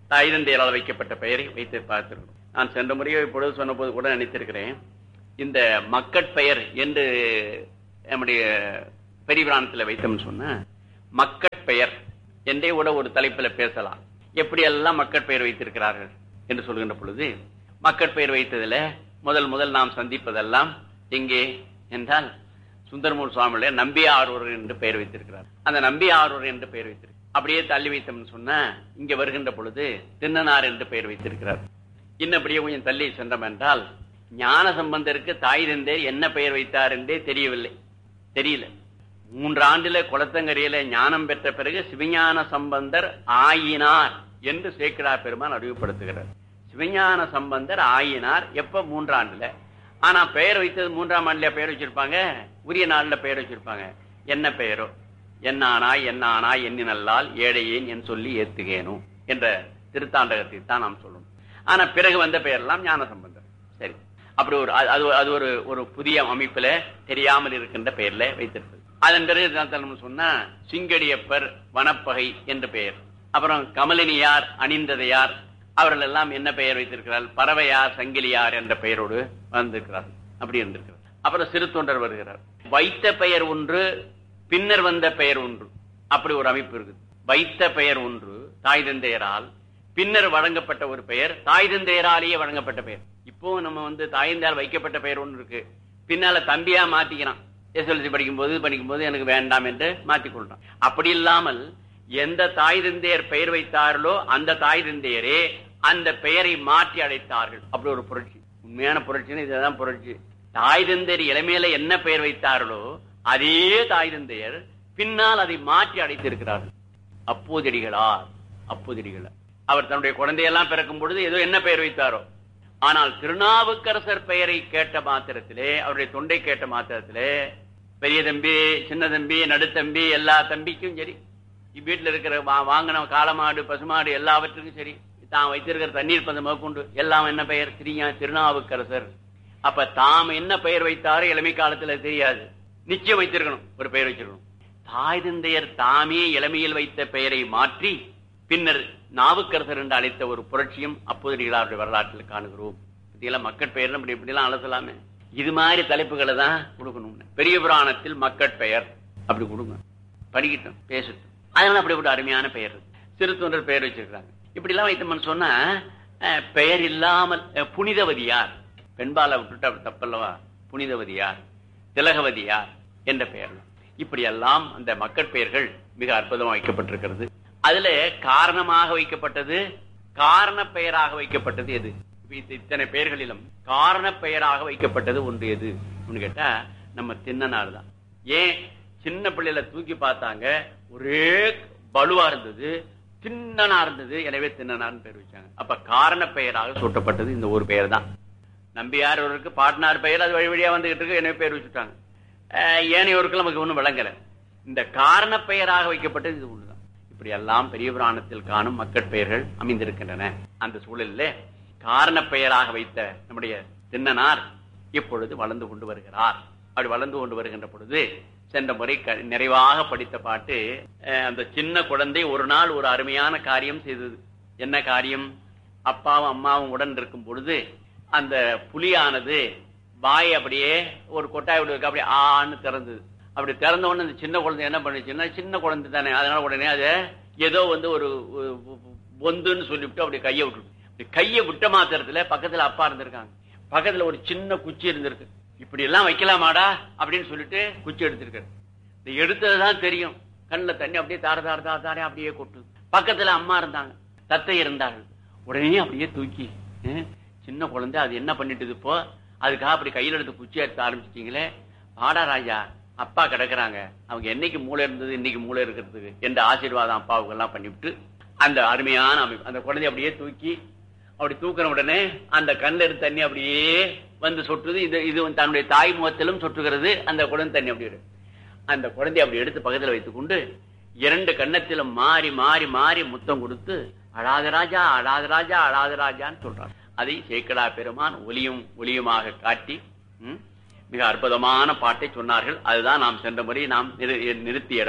தாய் தந்தையரால் வைக்கப்பட்ட பெயரை வைத்து பார்த்திருக்கிறோம் நான் சென்ற முறையோ இப்பொழுது சொன்னபோது கூட நினைத்திருக்கிறேன் இந்த மக்கட்பெயர் என்று நம்முடைய பெரியபிராணத்தில் வைத்தோம்னு சொன்ன மக்கட்பெயர் என்றே கூட ஒரு தலைப்பில் பேசலாம் எப்படி எல்லாம் மக்கட்பெயர் வைத்திருக்கிறார்கள் என்று சொல்கின்ற பொழுது மக்கட்பெயர் வைத்ததுல முதல் முதல் நாம் சந்திப்பதெல்லாம் எங்கே என்றால் சுந்தரமூர் சுவாமியுடைய நம்பி ஆரூர் என்று பெயர் வைத்திருக்கிறார் அந்த நம்பி ஆரூர் என்று பெயர் வைத்திருக்கிறார் அப்படியே தள்ளி வைத்தோம்னு சொன்னா இங்க வருகின்ற பொழுது தின்னனார் என்று பெயர் வைத்திருக்கிறார் இன்னபடியே கொஞ்சம் தள்ளி சென்றோம் என்றால் ஞான சம்பந்தருக்கு தாய் தந்தையர் என்ன பெயர் வைத்தார் என்றே தெரியவில்லை தெரியல மூன்று ஆண்டுல குளத்தங்கரையில ஞானம் பெற்ற பிறகு சிவஞான சம்பந்தர் ஆயினார் என்று சேக்கிடா பெருமான் அறிவுப்படுத்துகிறார் சிவஞான சம்பந்தர் ஆயினார் எப்ப மூன்றாண்டுல ஆனா பெயர் வைத்தது மூன்றாம் ஆண்டுல பெயர் வச்சிருப்பாங்க உரிய நாள்ல பெயர் வச்சிருப்பாங்க என்ன பெயரோ என்னானாய் என்னானாய் எண்ணினல்லால் ஏழையேன் என் சொல்லி ஏத்துகேனோ என்ற திருத்தாண்டகத்தை தான் நாம் சொல்லணும் ஆனா பிறகு வந்த பெயரெல்லாம் ஞான சம்பந்தர் சரி அப்படி ஒரு அது- அது அது ஒரு ஒரு புதிய அமைப்புல தெரியாமல் இருக்கின்ற பெயர்ல வைத்திருப்பது அதன் பிறகு நான் நம்ம சொன்னா சிங்கடியப்பர் வனப்பகை என்ற பெயர் அப்புறம் கமலினியார் அணிந்ததையார் அவர்கள் எல்லாம் என்ன பெயர் வைத்திருக்கிறார் பறவையார் சங்கிலியார் என்ற பெயரோடு வந்திருக்கிறார் அப்படி இருந்திருக்கிறார் அப்புறம் சிறு தொண்டர் வருகிறார் வைத்த பெயர் ஒன்று பின்னர் வந்த பெயர் ஒன்று அப்படி ஒரு அமைப்பு இருக்குது வைத்த பெயர் ஒன்று தாய் தந்தையரால் பின்னர் வழங்கப்பட்ட ஒரு பெயர் தாய் தந்தையராலேயே வழங்கப்பட்ட பெயர் இப்போ நம்ம வந்து தாய் தந்தையால் வைக்கப்பட்ட பெயர் ஒன்று இருக்கு பின்னால தம்பியா மாத்திக்கிறான் எஸ்எல்சி படிக்கும்போது படிக்கும்போது எனக்கு வேண்டாம் என்று மாத்திக் கொள்றான் அப்படி இல்லாமல் எந்த தாய் தந்தையர் பெயர் வைத்தார்களோ அந்த தாய் தந்தையரே அந்த பெயரை மாற்றி அழைத்தார்கள் அப்படி ஒரு புரட்சி உண்மையான புரட்சின்னு இதுதான் புரட்சி தாய் தந்தையர் இளமையில என்ன பெயர் வைத்தார்களோ அதே தாய் தந்தையர் பின்னால் அதை மாற்றி அழைத்திருக்கிறார்கள் அப்போதடிகளார் அப்போதடிகளார் அவர் தன்னுடைய குழந்தையெல்லாம் பிறக்கும் பொழுது ஏதோ என்ன பெயர் வைத்தாரோ ஆனால் திருநாவுக்கரசர் பெயரை கேட்ட மாத்திரத்திலே அவருடைய தொண்டை கேட்ட மாத்திரத்திலே பெரிய தம்பி சின்ன தம்பி நடுத்தம்பி எல்லா தம்பிக்கும் சரி வீட்டுல இருக்கிற வா- வாங்கின காளமாடு பசுமாடு எல்லாவற்றுக்கும் சரி தான் வைத்திருக்கிற தண்ணீர் பந்தம் முதற்கொண்டு எல்லாம் என்ன பெயர் திரியா திருநாவுக்கரசர் அப்ப தாம் என்ன பெயர் வைத்தாரோ இளமை காலத்துல தெரியாது நிச்சயம் வைத்திருக்கணும் ஒரு பெயர் வச்சிருக்கணும் தாய் தந்தையர் தாமே இளமையில் வைத்த பெயரை மாற்றி பின்னர் நாவுக்கரசர் என்று அழைத்த ஒரு புரட்சியும் அப்போதடிகளாருடைய வரலாற்றில் காணுகிறோம் இதெல்லாம் மக்கள் பெயர் இப்படி இப்படிலாம் அலசலாமே இது மாதிரி தலைப்புகளை தான் கொடுக்கணும் பெரிய புராணத்தில் மக்கள் பெயர் அப்படி கொடுங்க படிக்கட்டும் பேசட்டும் அதனால அப்படிப்பட்ட அருமையான பெயர் இருக்கு. சிறு தொண்டர் பெயர் வச்சிருக்காங்க இப்படி எல்லாம் வைத்தோம்னு சொன்னா அஹ், பெயர் இல்லாமல் அஹ், புனிதவதியார் பெண்பாலை விட்டுட்டு அப்படி தப்பல்லவா புனிதவதியார் திலகவதியார் என்ற பெயர் இப்படி எல்லாம் அந்த மக்கள் பெயர்கள் மிக அற்புதமாக வைக்கப்பட்டிருக்கிறது அதுல காரணமாக வைக்கப்பட்டது காரண பெயராக வைக்கப்பட்டது எது இப்ப இத்த- இத்தனை பெயர்களிலும் காரண பெயராக வைக்கப்பட்டது ஒன்று எது அப்படின்னு கேட்டா நம்ம தின்னனார் தான் ஏன் சின்ன பிள்ளையில தூக்கி பார்த்தாங்க ஒரே பலுவா இருந்தது தின்னனா இருந்தது எனவே தின்னனார்னு பேர் வச்சாங்க அப்ப காரண பெயராக சூட்டப்பட்டது இந்த ஒரு பெயர் தான் நம்பியார் ஒருக்கு பாட்னார் பெயர் அது வழி வழியா வந்துகிட்டு இருக்கு எனவே பேர் வச்சுட்டாங்க அஹ் ஏனையோருக்கு நமக்கு ஒண்ணும் விளங்கல இந்த காரண பெயராக வைக்கப்பட்டது இது ஒண்ணுதான் இப்படி எல்லாம் பெரிய புராணத்தில் காணும் மக்கள் பெயர்கள் அமைந்திருக்கின்றன அந்த சூழலில் காரண பெயராக வைத்த நம்முடைய தின்னனார் இப்பொழுது வளர்ந்து கொண்டு வருகிறார் அப்படி வளர்ந்து கொண்டு வருகின்ற பொழுது சென்ற முறை க- நிறைவாக படித்த பாட்டு அஹ், அந்த சின்ன குழந்தை ஒரு நாள் ஒரு அருமையான காரியம் செய்தது என்ன காரியம் அப்பாவும் அம்மாவும் உடன் இருக்கும் பொழுது அந்த புலியானது வாய் அப்படியே ஒரு கொட்டாய் விடுவதற்கு அப்படியே ஆன்னு திறந்தது அப்படி திறந்த உடனே அந்த சின்ன குழந்தை என்ன பண்ணுச்சுன்னா சின்ன குழந்தை தானே அதனால உடனே அதை ஏதோ வந்து ஒரு ஒரு பொந்துன்னு சொல்லிவிட்டு அப்படி கையை விட்டு இப்படி கையை விட்ட மாத்திரத்துல பக்கத்துல அப்பா இருந்திருக்காங்க பக்கத்துல ஒரு சின்ன குச்சி இருந்திருக்கு இப்படி எல்லாம் வைக்கலாமாடா அப்படின்னு சொல்லிட்டு குச்சி எடுத்திருக்காரு இது எடுத்ததுதான் தெரியும் கண்ணுல தண்ணி அப்படியே தார தார தார தாரே அப்படியே கொட்டுது பக்கத்துல அம்மா இருந்தாங்க தத்தை இருந்தார்கள் உடனே அப்படியே தூக்கி அஹ், சின்ன குழந்தை அது என்ன பண்ணிட்டு இப்போ அதுக்காக அப்படி கையில எடுத்து குச்சி எடுத்து ஆரம்பிச்சிட்டீங்களே வாடா ராஜா அப்பா கிடக்குறாங்க அவங்க என்னைக்கு மூளை இருந்தது இன்னைக்கு மூளை இருக்கிறதுக்கு என்ற ஆசீர்வாதம் அப்பாவுக்கு எல்லாம் பண்ணிவிட்டு அந்த அருமையான அமைப்பு அந்த குழந்தைய அப்படியே தூக்கி அப்படி தூக்கின உடனே அந்த கண்ணில் இருந்த தண்ணி அப்படியே வந்து சொட்டுது இது இது வந்து தன்னுடைய தாய் முகத்திலும் சொட்டுகிறது அந்த குழந்தை தண்ணி அப்படி வரும். அந்த குழந்தையை அப்படி எடுத்து பக்கத்தில் வைத்துக் கொண்டு இரண்டு கன்னத்திலும் மாறி மாறி மாறி முத்தம் கொடுத்து அழாத ராஜா அழாத ராஜா அழாத ராஜான்னு சொல்றார் அதை சேக்கடா பெருமான் ஒலியும் ஒலியுமாக காட்டி ம், மிக அற்புதமான பாட்டை சொன்னார்கள் அதுதான் நாம் சென்ற முறை நாம் நிறு- நிறுத்திய இடம்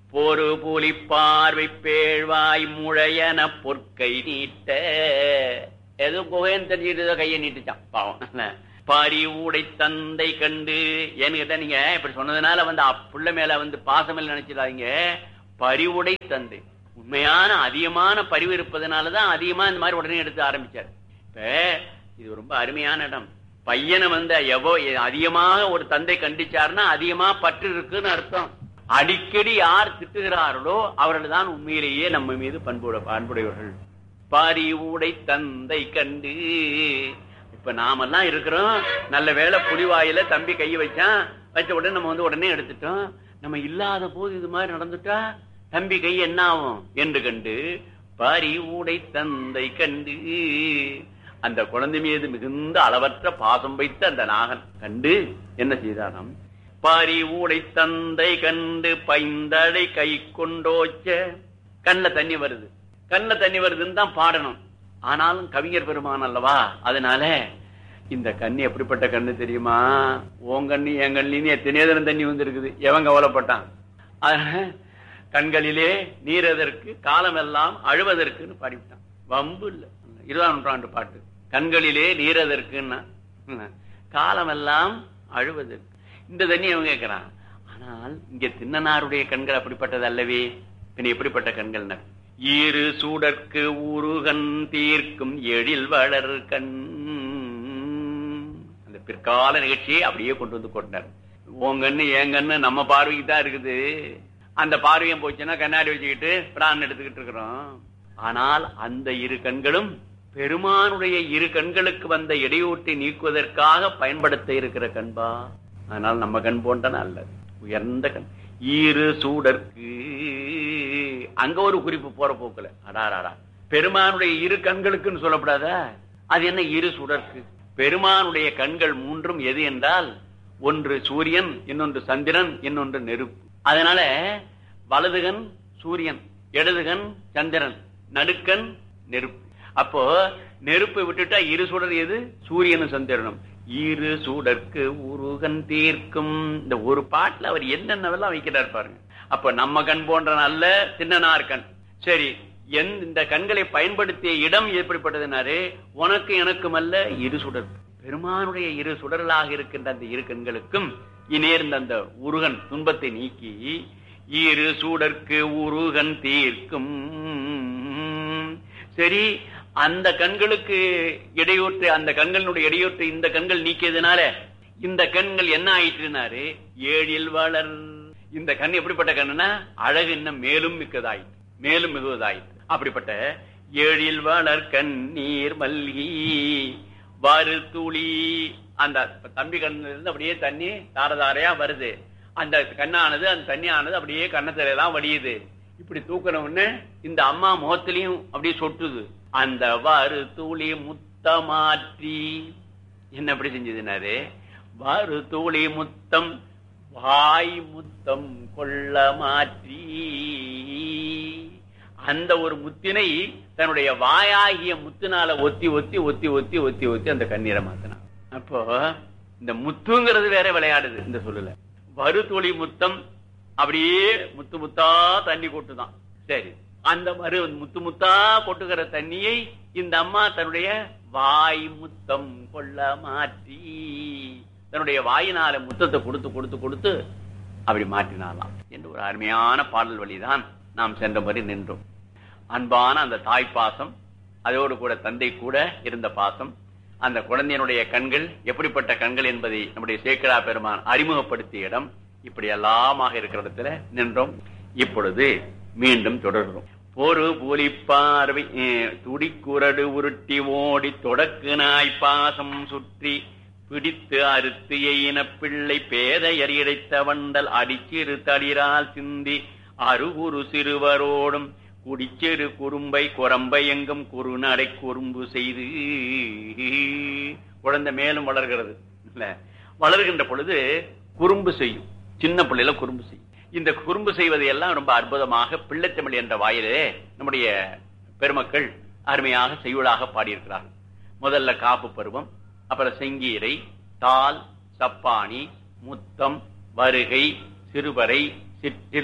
பொறு புலி பார்வை பேழ்வாய் முழையன பொற்கை நீட்ட ஏதோ குகைன்னு தெரிஞ்சுட்டு கையை நீட்டுச்சான் பாவம் பாரி ஊடை தந்தை கண்டு ஏன்னு கேட்டா நீங்க இப்படி சொன்னதுனால வந்து புள்ள மேல வந்து பாசமில்லை நினைச்சிடாதீங்க பரிவுடை தந்தை உண்மையான அதிகமான பரிவு இருப்பதனாலதான் அதிகமா இந்த மாதிரி உடனே எடுத்து ஆரம்பிச்சார் இப்ப இது ரொம்ப அருமையான இடம் பையனை வந்து எவ்வளோ அதிகமாக ஒரு தந்தை கண்டிச்சாருன்னா அதிகமா பற்று இருக்குன்னு அர்த்தம் அடிக்கடி யார் திட்டுகிறார்களோ அவர்கள் தான் உண்மையிலேயே நம்ம மீது பண்புட பண்புடையவர்கள் பாரி ஊடை தந்தை கண்டு இப்ப நாமெல்லாம் இருக்கிறோம் நல்ல வேலை புலிவாயில தம்பி கை வச்சான் வச்ச உடனே நம்ம வந்து உடனே எடுத்துட்டோம் நம்ம இல்லாத போது இது மாதிரி நடந்துட்டா தம்பி கை என்ன ஆகும் என்று கண்டு பாரி ஊடை தந்தை கண்டு அந்த குழந்தை மீது மிகுந்த அளவற்ற பாசம் வைத்த அந்த நாகன் கண்டு என்ன செய்தாராம் பாரி ஊடை தந்தை கண்டு பைந்தடை கை கொண்டோச்ச கண்ணில் தண்ணி வருது கண்ணில் தண்ணி வருதுன்னு தான் பாடணும் ஆனாலும் கவிஞர் பெருமான் அல்லவா அதனால இந்த கண்ணு எப்படிப்பட்ட கண்ணு தெரியுமா உன் கண்ணு என் கண்ணின்னு எத்தனையோ தினம் தண்ணி வந்திருக்குது எவன் கவலைப்பட்டான் அதனால கண்களிலே நீரதற்கு காலமெல்லாம் அழுவதற்குன்னு பாடிவிட்டான் வம்பு இல்லை இருபதாம் நூற்றாண்டு பாட்டு கண்களிலே நீரதற்குன்னா காலமெல்லாம் அழுவதற்கு இந்த தண்ணி அவன் கேட்கிறான் ஆனால் இங்க தின்னனாருடைய கண்கள் அப்படிப்பட்டது அல்லவே பின் எப்படிப்பட்ட கண்கள் ஈரு சூடற்கு ஊருகன் தீர்க்கும் எழில் வளர் கண் அந்த பிற்கால நிகழ்ச்சியை அப்படியே கொண்டு வந்து கொண்டார் உன் கண்ணு என் கண்ணு நம்ம பார்வைக்கு தான் இருக்குது அந்த பார்வையும் போச்சுன்னா கண்ணாடி வச்சுக்கிட்டு பிரான் எடுத்துக்கிட்டு இருக்கிறோம் ஆனால் அந்த இரு கண்களும் பெருமானுடைய இரு கண்களுக்கு வந்த இடையூட்டை நீக்குவதற்காக பயன்படுத்த இருக்கிற கண்பா அதனால் நம்ம கண் போன்ற அல்ல உயர்ந்த கண் ஈரு சூடற்கு அங்க ஒரு குறிப்பு போற போக்குல அடாராடா பெருமானுடைய இரு கண்களுக்குன்னு சொல்லப்படாத அது என்ன இரு சுடற்கு பெருமானுடைய கண்கள் மூன்றும் எது என்றால் ஒன்று சூரியன் இன்னொன்று சந்திரன் இன்னொன்று நெருப்பு அதனால வலதுகன் சூரியன் இடதுகன் சந்திரன் நடுக்கன் நெருப்பு அப்போ நெருப்பை விட்டுட்டா இரு சுடர் எது சூரியனும் சந்திரனும் இரு சூடற்கு உருகன் தீர்க்கும் இந்த ஒரு பாட்டுல அவர் என்னென்னவெல்லாம் வைக்கிறார் பாருங்க அப்ப நம்ம கண் போன்ற நல்ல சின்னனார் கண் சரி எந்த இந்த கண்களை பயன்படுத்திய இடம் எப்படிப்பட்டதுனாரு உனக்கு எனக்கும் அல்ல இரு சுடர் பெருமானுடைய இரு சுடர்களாக இருக்கின்ற அந்த இரு கண்களுக்கும் இனேர்ந்த அந்த உருகன் துன்பத்தை நீக்கி இரு சூடற்கு உருகன் தீர்க்கும் சரி அந்த கண்களுக்கு இடையூற்று அந்த கண்களுடைய இடையூற்று இந்த கண்கள் நீக்கியதுனால இந்த கண்கள் என்ன ஆயிற்றுனாரு ஏழில் வளர் இந்த கண் எப்படிப்பட்ட கண்ணுனா அழகு இன்னும் மேலும் மிக்கதாயிற்று மேலும் மிகுவதாயிற்று அப்படிப்பட்ட ஏழில் வளர் கண்ணீர் மல்கி வரு துளி அந்த தம்பி கண்ணுல இருந்து அப்படியே தண்ணி தாரதாரையா வருது அந்த கண்ணானது அந்த தண்ணியானது அப்படியே கண்ணத்தில எல்லாம் வடியுது இப்படி தூக்கின உடனே இந்த அம்மா முகத்திலையும் அப்படியே சொட்டுது அந்த வாறு தூளி முத்தமாற்றி என்ன எப்படி செஞ்சதுனாரு வாறு தூளி முத்தம் வாய் முத்தம் கொள்ள மாற்றி அந்த ஒரு முத்தினை தன்னுடைய வாயாகிய முத்தினால ஒத்தி ஒத்தி ஒத்தி ஒத்தி ஒத்தி ஒத்தி அந்த கண்ணீரை மாத்தினான் அப்போ இந்த முத்துங்கிறது வேற விளையாடுது இந்த சொல்லல வருத்தொளி முத்தம் அப்படியே முத்து முத்தா தண்ணி கொட்டுதான் சரி அந்த மறு முத்து முத்தா கொட்டுகிற தண்ணியை இந்த அம்மா தன்னுடைய வாய் முத்தம் கொள்ள மாற்றி தன்னுடைய வாயினால முத்தத்தை கொடுத்து கொடுத்து கொடுத்து அப்படி மாற்றினாலாம் என்று ஒரு அருமையான பாடல் வழிதான் நாம் சென்ற மாதிரி நின்றோம் அன்பான அந்த தாய் பாசம் அதோடு கூட தந்தை கூட இருந்த பாசம் அந்த குழந்தையினுடைய கண்கள் எப்படிப்பட்ட கண்கள் என்பதை நம்முடைய சேக்கரா பெருமான் அறிமுகப்படுத்திய இடம் இப்படி எல்லாமாக இருக்கிற இடத்துல நின்றோம் இப்பொழுது மீண்டும் தொடர்கிறோம் ஒரு புலி பார்வை துடிக்குரடு உருட்டி ஓடி தொடக்கு நாய் பாசம் சுற்றி பிடித்து அறுத்து எயின பிள்ளை பேதையர் இடைத்த வண்டல் அடிச்சிறு தளிரால் சிந்தி அருகுரு சிறுவரோடும் குடிச்செரு குறும்பை குரம்பை எங்கும் குறுநடை குறும்பு செய்து குழந்தை மேலும் வளர்கிறது இல்ல வளர்கின்ற பொழுது குறும்பு செய்யும் சின்ன பிள்ளைல குறும்பு செய்யும் இந்த குறும்பு செய்வதை எல்லாம் ரொம்ப அற்புதமாக பிள்ளைத்தமிழ் என்ற வாயிலே நம்முடைய பெருமக்கள் அருமையாக செய்யுளாக பாடியிருக்கிறார்கள் முதல்ல காப்பு பருவம் அப்புறம் செங்கீரை தால் சப்பானி முத்தம் வருகை சிறுவரை சிற்றில்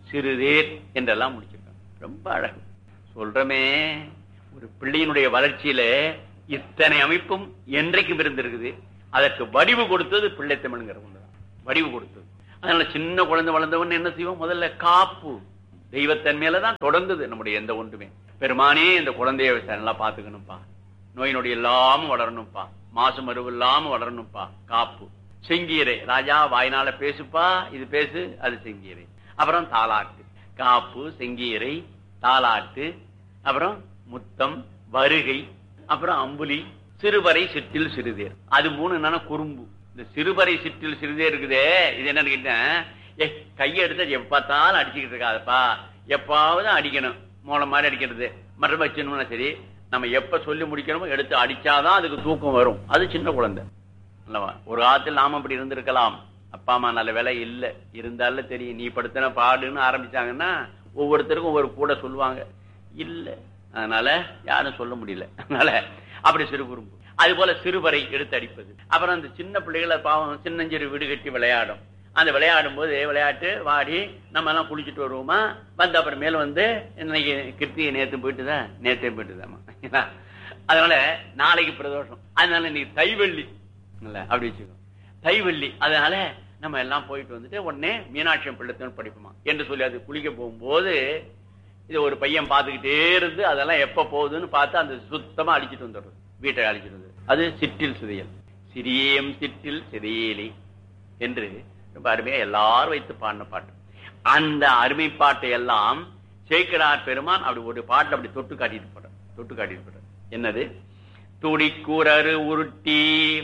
சிறுதேர் என்றெல்லாம் முடிச்சிருக்காங்க ரொம்ப அழகு சொல்றமே ஒரு பிள்ளையினுடைய வளர்ச்சியில இத்தனை அமைப்பும் என்றைக்கும் இருந்திருக்குது அதற்கு வடிவு கொடுத்தது பிள்ளை தமிழ்ங்கிற ஒண்ணுதான் வடிவு கொடுத்தது அதனால சின்ன குழந்தை வளர்ந்தவன் என்ன செய்வோம் முதல்ல காப்பு தெய்வத்தன் மேலதான் தொடர்ந்தது நம்முடைய எந்த ஒன்றுமே பெருமானே இந்த குழந்தைய நல்லா பாத்துக்கணும்ப்பா நோய் நொடி இல்லாம வளரணும்ப்பா மாசு மருவு இல்லாம வளரணும்ப்பா காப்பு செங்கீரை ராஜா வாய்னால பேசுப்பா இது பேசு அது செங்கீரை அப்புறம் தாலாட்டு காப்பு செங்கீரை தாலாட்டு அப்புறம் முத்தம் வருகை அப்புறம் அம்புலி சிறுவரை சிற்றில் சிறுதேர் அது மூணு என்னன்னா குறும்பு இந்த சிறுவரை சிற்றில் சிறுதேர் இருக்குதே இது என்னன்னு கேட்டேன் ஏ கையை எடுத்து எப்ப பார்த்தாலும் அடிச்சுக்கிட்டு இருக்காதப்பா எப்பாவது அடிக்கணும் மூலம் மாதிரி அடிக்கிறது மற்ற வச்சணும்னா சரி நம்ம எப்ப சொல்லி முடிக்கணுமோ எடுத்து அடிச்சாதான் அதுக்கு தூக்கம் வரும் அது சின்ன குழந்தை அல்லவா ஒரு காலத்தில் நாம அப்படி இருந்திருக்கலாம் அப்பா அம்மா நல்ல வேலை இல்ல இருந்தாலும் தெரியும் நீ படுத்தின பாடுன்னு ஆரம்பிச்சாங்கன்னா ஒவ்வொருத்தருக்கும் ஒவ்வொரு கூட சொல்லுவாங்க இல்ல அதனால யாரும் சொல்ல முடியல அதனால அப்படி சிறு குறும்பு அது போல சிறுவரை எடுத்து அடிப்பது அப்புறம் அந்த சின்ன பிள்ளைகளை பாவம் சின்னஞ்சிறு வீடு கட்டி விளையாடும் அந்த விளையாடும் போது விளையாட்டு வாடி நம்ம எல்லாம் குளிச்சுட்டு வருவோமா வந்து அப்புறம் மேல வந்து இன்னைக்கு கிருத்திகை நேத்து போயிட்டுதான் நேத்தே போயிட்டுதாமா அதனால நாளைக்கு பிரதோஷம் அதனால நீ தைவள்ளி இல்ல அப்படி வச்சுக்கோ தைவள்ளி அதனால நம்ம எல்லாம் போயிட்டு வந்துட்டு உடனே மீனாட்சி பிள்ளைத்தன் படிப்போமா என்று சொல்லி அது குளிக்க போகும்போது இது ஒரு பையன் பார்த்துக்கிட்டே இருந்து அதெல்லாம் எப்ப போகுதுன்னு பார்த்து அந்த சுத்தமா அடிச்சிட்டு வந்துடுறது வீட்டை அடிச்சிட்டு வந்து அது சிற்றில் சிதையல் சிறியம் சிற்றில் சிதையலி என்று ரொம்ப அருமையா எல்லாரும் வைத்து பாடின பாட்டு அந்த அருமை பாட்டை எல்லாம் சேக்கரார் பெருமான் அப்படி ஒரு பாட்டு அப்படி தொட்டு காட்டிட்டு போற தொட்டு காட்டிட்டு போற என்னது துடிக்கூரரு உருட்டி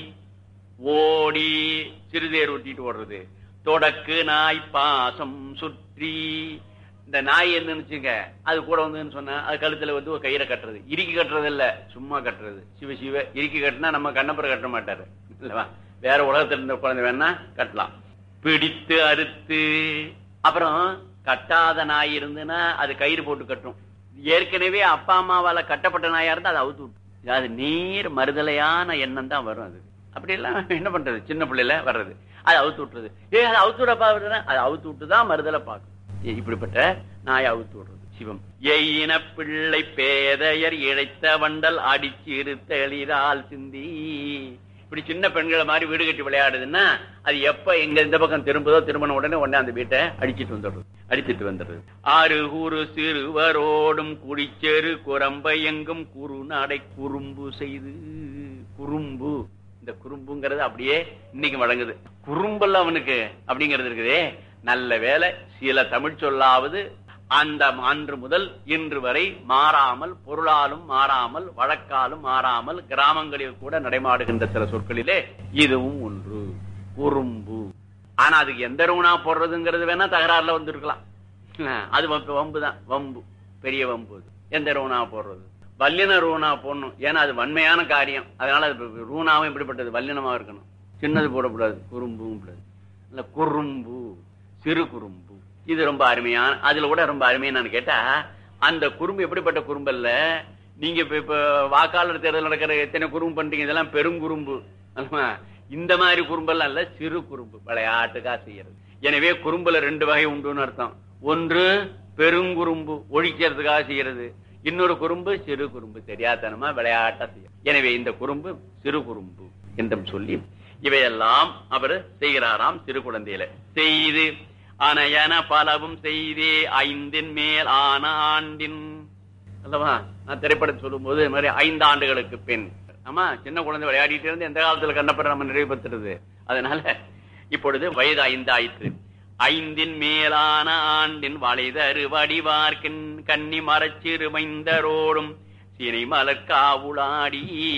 ஓடி சிறுதேர் உருட்டிட்டு ஓடுறது தொடக்கு நாய் பாசம் சுற்றி இந்த நாய் என்னச்சுங்க அது கூட வந்துன்னு சொன்னா அது கழுத்துல வந்து ஒரு கயிறை கட்டுறது இறுக்கி கட்டுறது இல்ல சும்மா கட்டுறது சிவ சிவ இறுக்கி கட்டினா நம்ம கண்ணப்புற கட்ட மாட்டாரு இல்லவா வேற உலகத்துல இருந்த குழந்தை வேணா கட்டலாம் பிடித்து அறுத்து அப்புறம் கட்டாத நாய் இருந்துன்னா அது கயிறு போட்டு கட்டும் ஏற்கனவே அப்பா அம்மாவால கட்டப்பட்ட நாயா இருந்தா அது அவுத்து விட்டு அது நீர் மறுதலையான எண்ணம் தான் வரும் அது அப்படி எல்லாம் என்ன பண்றது சின்ன பிள்ளைல வர்றது அது அவுத்து விட்டுறது ஏ அது அவுத்து விடப்பா அது அவுத்து விட்டு தான் மறுதலை பார்க்கும் ஏ, இப்படிப்பட்ட நாயை அவுத்து விடுறது சிவம் எயின பிள்ளை பேதையர் இழைத்த வண்டல் அடிச்சிரு தெளிரால் சிந்தி இப்படி சின்ன பெண்களை மாதிரி வீடு கட்டி விளையாடுதுன்னா அது எப்ப எங்க இந்த பக்கம் திரும்புதோ திரும்பின உடனே உடனே அந்த வீட்டை அடிச்சிட்டு வந்துடுறது அடிச்சிட்டு வந்துடுறது ஆறு கூறு சிறுவரோடும் குடிச்செரு குரம்பை எங்கும் குறு நடை குறும்பு செய்து குறும்பு இந்த குறும்புங்கிறது அப்படியே இன்னைக்கு வழங்குது குறும்பல்ல அவனுக்கு அப்படிங்கிறது இருக்குதே நல்ல வேலை சில தமிழ் சொல்லாவது அந்த அன்று முதல் இன்று வரை மாறாமல் பொருளாலும் மாறாமல் வழக்காலும் மாறாமல் கிராமங்களில் கூட நடைமாடுகின்ற சில சொற்களிலே இதுவும் ஒன்று குறும்பு ஆனா அதுக்கு எந்த ரூணா போடுறதுங்கிறது வேணா தகராறுல வந்திருக்கலாம் அஹ் அது வம்பு- வம்புதான் வம்பு பெரிய வம்பு அது. எந்த ரூணா போடுறது வல்லின ரூணா போடணும் ஏன்னா அது வன்மையான காரியம் அதனால அது ரூணாவும் இப்படிப்பட்டது வல்லினமா இருக்கணும் சின்னது போடக்கூடாது குறும்பும் கூடாது இல்ல குறும்பு சிறு குறும்பு இது ரொம்ப அருமையான அதுல கூட ரொம்ப அருமையான கேட்டா அந்த குறும்பு எப்படிப்பட்ட குறும்பு அல்ல நீங்க இப்ப இப்ப வாக்காளர் தேர்தல் நடக்கிற எத்தனை குறும்பு பண்றீங்க இதெல்லாம் பெருங்குறும்பு அல்லவா? இந்த மாதிரி குறும்பெல்லாம் இல்ல சிறு குறும்பு விளையாட்டுக்கா செய்யறது எனவே குறும்புல ரெண்டு வகை உண்டுன்னு அர்த்தம் ஒன்று பெருங்குறும்பு ஒழிக்கிறதுக்காக செய்யறது இன்னொரு குறும்பு சிறு குறும்பு தெரியாதனமா விளையாட்டா செய்யும் எனவே இந்த குறும்பு சிறு குறும்பு என்றும் சொல்லி இவையெல்லாம் அவர் செய்கிறாராம் சிறு குழந்தையில செய்து அனையன பலவும் செய்தே ஐந்தின் மேல் ஆன ஆண்டின் அல்லவா நான் திரைப்படம் சொல்லும் போது இந்த மாதிரி ஐந்து ஆண்டுகளுக்கு பின் ஆமா சின்ன குழந்தை விளையாடிட்டு இருந்து எந்த காலத்துல கண்ணப்பட நம்ம நிறைவுபடுத்துறது அதனால இப்பொழுது வயது ஐந்து ஆயிற்று ஐந்தின் மேலான ஆண்டின் வளைதரு வடிவார்க்கின் கன்னி மரச்சிறுமைந்தரோடும் சினை மலர்காவுளாடி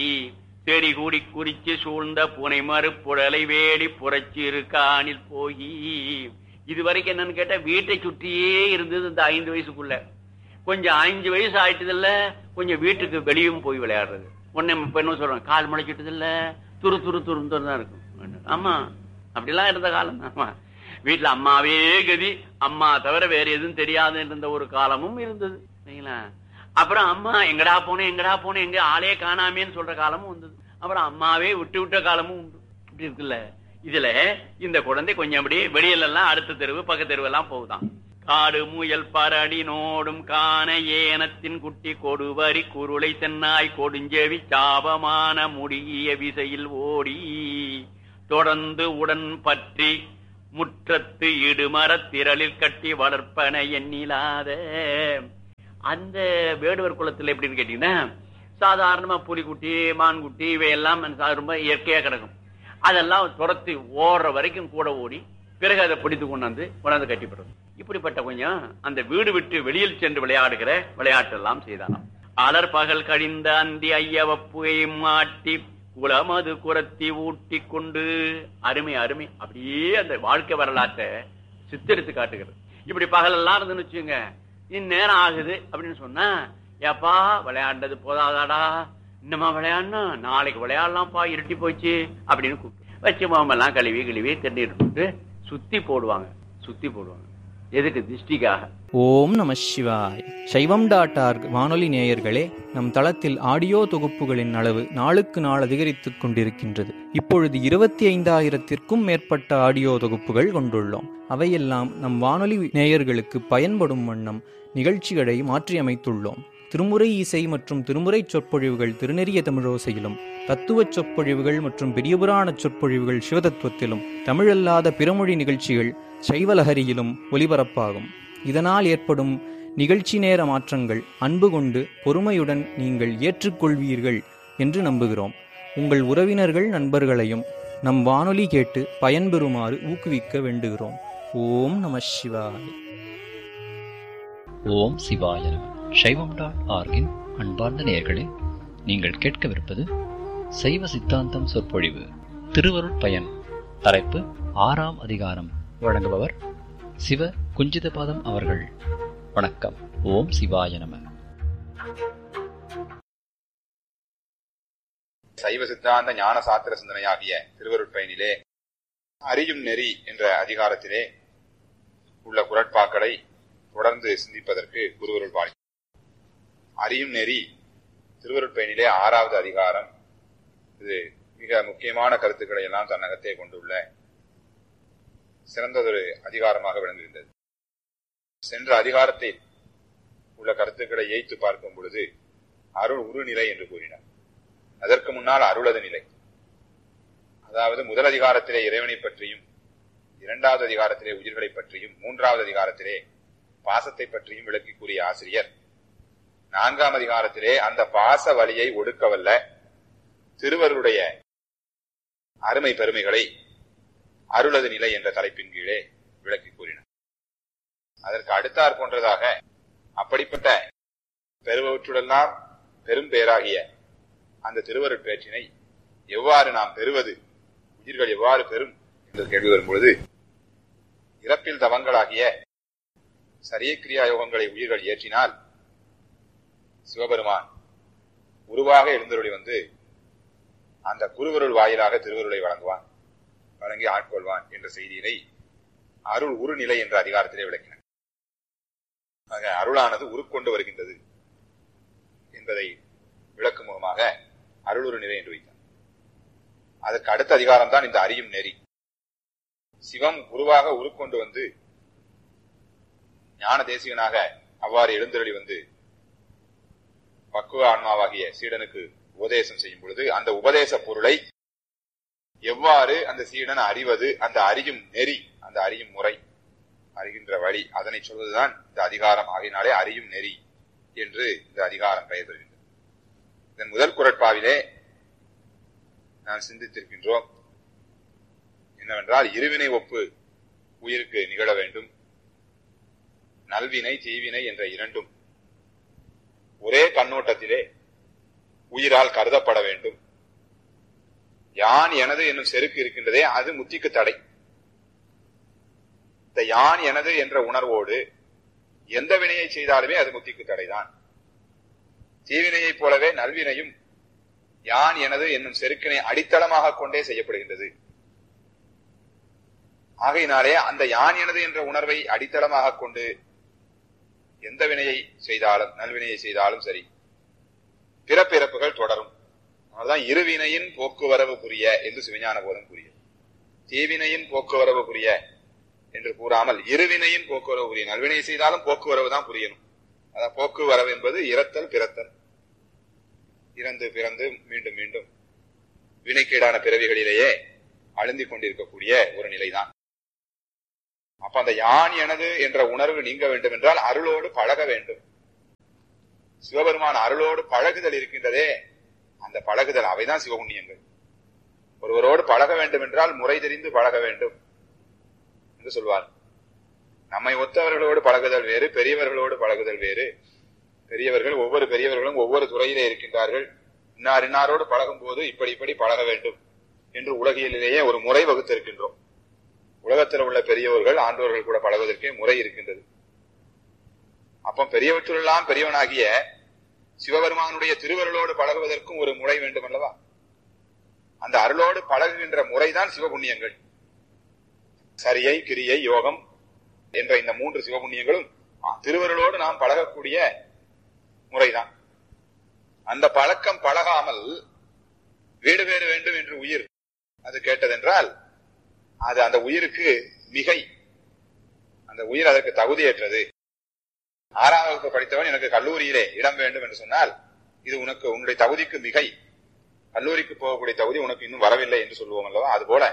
செடி கூடி குறிச்சு சூழ்ந்த புனை மறுப்புடலை வேடி புறச்சிறு காணில் போய் இது வரைக்கும் என்னன்னு கேட்டா வீட்டை சுற்றியே இருந்தது இந்த ஐந்து வயசுக்குள்ள கொஞ்சம் அஞ்சு வயசு ஆயிட்டது இல்ல கொஞ்சம் வீட்டுக்கு வெளியும் போய் விளையாடுறது உடனே இப்ப என்ன சொல்றோம் கால் முளைச்சிட்டது இல்ல துரு துரு துரு தான் இருக்கும் ஆமா அப்படிலாம் இருந்த காலம் ஆமா வீட்டுல அம்மாவே கதி அம்மா தவிர வேற எதுவும் தெரியாது இருந்த ஒரு காலமும் இருந்தது சரிங்களா அப்புறம் அம்மா எங்கடா போனேன் எங்கடா போனேன் எங்க ஆளே காணாமேன்னு சொல்ற காலமும் வந்தது அப்புறம் அம்மாவே விட்டு விட்ட காலமும் உண்டு இப்படி இருக்குல்ல இதுல இந்த குழந்தை கொஞ்சம் அப்படியே வெளியில எல்லாம் அடுத்த தெருவு பக்கத்து தெருவு எல்லாம் போகுதான் காடு முயல் பரடி நோடும் காண ஏனத்தின் குட்டி கொடுவரி குருளை தென்னாய் கொடுஞ்செவி சாபமான முடிய விசையில் ஓடி தொடர்ந்து உடன் பற்றி முற்றத்து இடுமரத் திரளில் கட்டி வளர்ப்பன எண்ணிலாத அந்த வேடுவர் குலத்துல எப்படின்னு கேட்டீங்கன்னா சாதாரணமா புலிக்குட்டி மான்குட்டி இவையெல்லாம் ரொம்ப இயற்கையா கிடக்கும் அதெல்லாம் துரத்தி ஓடுற வரைக்கும் கூட ஓடி பிறகு அதை பிடித்து கொண்டாந்து கொண்டாந்து கட்டிப்படுறது இப்படிப்பட்ட கொஞ்சம் அந்த வீடு விட்டு வெளியில் சென்று விளையாடுகிற விளையாட்டெல்லாம் செய்தாராம் அலர் பகல் கழிந்த அந்தி ஐயவப்புகை மாட்டி குளமது குரத்தி ஊட்டி கொண்டு அருமை அருமை அப்படியே அந்த வாழ்க்கை வரலாற்றை சித்தரித்து காட்டுகிறது இப்படி பகலெல்லாம் இருந்துன்னு வச்சுங்க இந்நேரம் ஆகுது அப்படின்னு சொன்னா ஏப்பா விளையாண்டது போதாதாடா இன்னமா விளையாடணும் நாளைக்கு விளையாடலாம்ப்பா இருட்டி போச்சு அப்படின்னு கூப்பிட்டு வச்சு மாமெல்லாம் கழுவி கழுவி தண்ணீர் போட்டு சுத்தி போடுவாங்க சுத்தி போடுவாங்க எதுக்கு திருஷ்டிக்காக ஓம் நம சிவாய் சைவம் டாட் ஆர்க் வானொலி நேயர்களே நம் தளத்தில் ஆடியோ தொகுப்புகளின் அளவு நாளுக்கு நாள் அதிகரித்துக் கொண்டிருக்கின்றது இப்பொழுது இருபத்தி ஐந்தாயிரத்திற்கும் மேற்பட்ட ஆடியோ தொகுப்புகள் கொண்டுள்ளோம் அவையெல்லாம் நம் வானொலி நேயர்களுக்கு பயன்படும் வண்ணம் நிகழ்ச்சிகளை மாற்றியமைத்துள்ளோம் திருமுறை இசை மற்றும் திருமுறை சொற்பொழிவுகள் திருநெறிய தமிழோசையிலும் தத்துவச் சொற்பொழிவுகள் மற்றும் பெரியபுராண சொற்பொழிவுகள் சிவதத்துவத்திலும் தமிழல்லாத பிறமொழி நிகழ்ச்சிகள் சைவலஹரியிலும் ஒலிபரப்பாகும் இதனால் ஏற்படும் நிகழ்ச்சி நேர மாற்றங்கள் அன்பு கொண்டு பொறுமையுடன் நீங்கள் ஏற்றுக்கொள்வீர்கள் என்று நம்புகிறோம் உங்கள் உறவினர்கள் நண்பர்களையும் நம் வானொலி கேட்டு பயன்பெறுமாறு ஊக்குவிக்க வேண்டுகிறோம் ஓம் நம சிவாய் ஓம் சிவாய நம சைவம் டாட் ஆர்கின் அன்பார்ந்த நேயர்களே நீங்கள் கேட்கவிருப்பது சைவ சித்தாந்தம் சொற்பொழிவு திருவருட் பயன் தலைப்பு ஆறாம் அதிகாரம் வழங்குபவர் சிவ குஞ்சிதபாதம் அவர்கள் வணக்கம் ஓம் சிவாய நம சைவ சித்தாந்த ஞான சாத்திர சிந்தனையாகிய திருவருட்பயனிலே அறியும் நெறி என்ற அதிகாரத்திலே உள்ள குரட்பாக்களை தொடர்ந்து சிந்திப்பதற்கு குருவருள் பாணி அறியும் நெறி திருவருட்பயனிலே ஆறாவது அதிகாரம் இது மிக முக்கியமான கருத்துக்களை எல்லாம் தன்னகத்தே கொண்டுள்ள சிறந்ததொரு அதிகாரமாக விளங்குகின்றது சென்ற அதிகாரத்தில் உள்ள கருத்துக்களை ஏய்த்து பார்க்கும் பொழுது அருள் உருநிலை என்று கூறினார் அதற்கு முன்னால் அருளது நிலை அதாவது முதல் அதிகாரத்திலே இறைவனை பற்றியும் இரண்டாவது அதிகாரத்திலே உயிர்களை பற்றியும் மூன்றாவது அதிகாரத்திலே பாசத்தை பற்றியும் விளக்கி கூறிய ஆசிரியர் நான்காம் அதிகாரத்திலே அந்த பாச வழியை ஒடுக்கவல்ல திருவருடைய அருமை பெருமைகளை அருளது நிலை என்ற தலைப்பின் கீழே விளக்கி கூறினார் அதற்கு அடுத்தாற் போன்றதாக அப்படிப்பட்ட பெறுபவற்றுடெல்லாம் பெரும் பேராகிய அந்த திருவருட்பேற்றினை எவ்வாறு நாம் பெறுவது உயிர்கள் எவ்வாறு பெறும் என்று கேள்வி வரும்பொழுது இறப்பில் தவங்களாகிய சரிய கிரியா யோகங்களை உயிர்கள் ஏற்றினால் சிவபெருமான் உருவாக எழுந்தருளி வந்து அந்த குருவருள் வாயிலாக திருவருளை வழங்குவான் வழங்கி ஆட்கொள்வான் என்ற செய்தியினை அருள் உருநிலை என்ற அதிகாரத்திலே விளக்கினார் ஆக அருளானது உருக்கொண்டு வருகின்றது என்பதை விளக்கும் முகமாக அருளுரு நிலை என்று வைத்தார் அதற்கு அடுத்த அதிகாரம் தான் இந்த அறியும் நெறி சிவம் குருவாக உருக்கொண்டு வந்து ஞான தேசிகனாக அவ்வாறு எழுந்தருளி வந்து பக்குவ ஆன்மாவாகிய சீடனுக்கு உபதேசம் செய்யும் பொழுது அந்த உபதேச பொருளை எவ்வாறு அந்த சீடன் அறிவது அந்த அறியும் நெறி அந்த அறியும் முறை அறிகின்ற வழி அதனை சொல்வதுதான் இந்த அதிகாரம் ஆகினாலே அறியும் நெறி என்று இந்த அதிகாரம் பெயர் பெறுகின்றது இதன் முதல் குரட்பாவிலே நாம் சிந்தித்திருக்கின்றோம் என்னவென்றால் இருவினை ஒப்பு உயிருக்கு நிகழ வேண்டும் நல்வினை தீவினை என்ற இரண்டும் ஒரே கண்ணோட்டத்திலே உயிரால் கருதப்பட வேண்டும் யான் எனது என்னும் செருக்கு இருக்கின்றதே அது முத்திக்கு தடை இந்த யான் எனது என்ற உணர்வோடு எந்த வினையை செய்தாலுமே அது முத்திக்கு தடைதான் தீவினையைப் போலவே நல்வினையும் யான் எனது என்னும் செருக்கினை அடித்தளமாக கொண்டே செய்யப்படுகின்றது ஆகையினாலே அந்த யான் எனது என்ற உணர்வை அடித்தளமாக கொண்டு எந்த வினையை செய்தாலும் நல்வினையை செய்தாலும் சரி பிறப்பிறப்புகள் தொடரும் அதனால்தான் இருவினையின் போக்குவரவு புரிய என்று சிவஞான போதம் கூறியது தீவினையின் போக்குவரவு புரிய என்று கூறாமல் இருவினையின் போக்குவரவு புரியும் நல்வினை செய்தாலும் போக்குவரவு தான் புரியணும் அதான் போக்குவரவு என்பது இறத்தல் பிறத்தல் இறந்து பிறந்து மீண்டும் மீண்டும் வினைக்கீடான பிறவிகளிலேயே அழுந்திக் கொண்டிருக்கக்கூடிய ஒரு நிலைதான் அப்ப அந்த யான் எனது என்ற உணர்வு நீங்க வேண்டும் என்றால் அருளோடு பழக வேண்டும் சிவபெருமான் அருளோடு பழகுதல் இருக்கின்றதே அந்த பழகுதல் அவைதான் சிவபுண்ணியங்கள் ஒருவரோடு பழக வேண்டும் என்றால் முறை தெரிந்து பழக வேண்டும் என்று சொல்வார் நம்மை ஒத்தவர்களோடு பழகுதல் வேறு பெரியவர்களோடு பழகுதல் வேறு பெரியவர்கள் ஒவ்வொரு பெரியவர்களும் ஒவ்வொரு துறையிலே இருக்கின்றார்கள் இன்னார் இன்னாரோடு பழகும் போது இப்படி இப்படி பழக வேண்டும் என்று உலகிலேயே ஒரு முறை வகுத்திருக்கின்றோம் உலகத்தில் உள்ள பெரியவர்கள் ஆண்டோர்கள் கூட பழகுவதற்கே முறை இருக்கின்றது அப்போ பெரியவற்றுள்ளெல்லாம் பெரியவனாகிய சிவபெருமானுடைய திருவருளோடு பழகுவதற்கும் ஒரு முறை வேண்டும் அல்லவா அந்த அருளோடு பழகுகின்ற முறைதான் சிவபுண்ணியங்கள் சரியை கிரியை யோகம் என்ற இந்த மூன்று சிவபுண்ணியங்களும் திருவருளோடு நாம் பழகக்கூடிய முறைதான் அந்த பழக்கம் பழகாமல் வீடு வேறு வேண்டும் என்று உயிர் அது கேட்டதென்றால் அது அந்த உயிருக்கு மிகை அந்த உயிர் அதற்கு தகுதியற்றது ஆறாம் வகுப்பு படித்தவன் எனக்கு கல்லூரியிலே இடம் வேண்டும் என்று சொன்னால் இது உனக்கு உன்னுடைய தகுதிக்கு மிகை கல்லூரிக்கு போகக்கூடிய தகுதி உனக்கு இன்னும் வரவில்லை என்று சொல்லுவோம் அல்லவா அது போல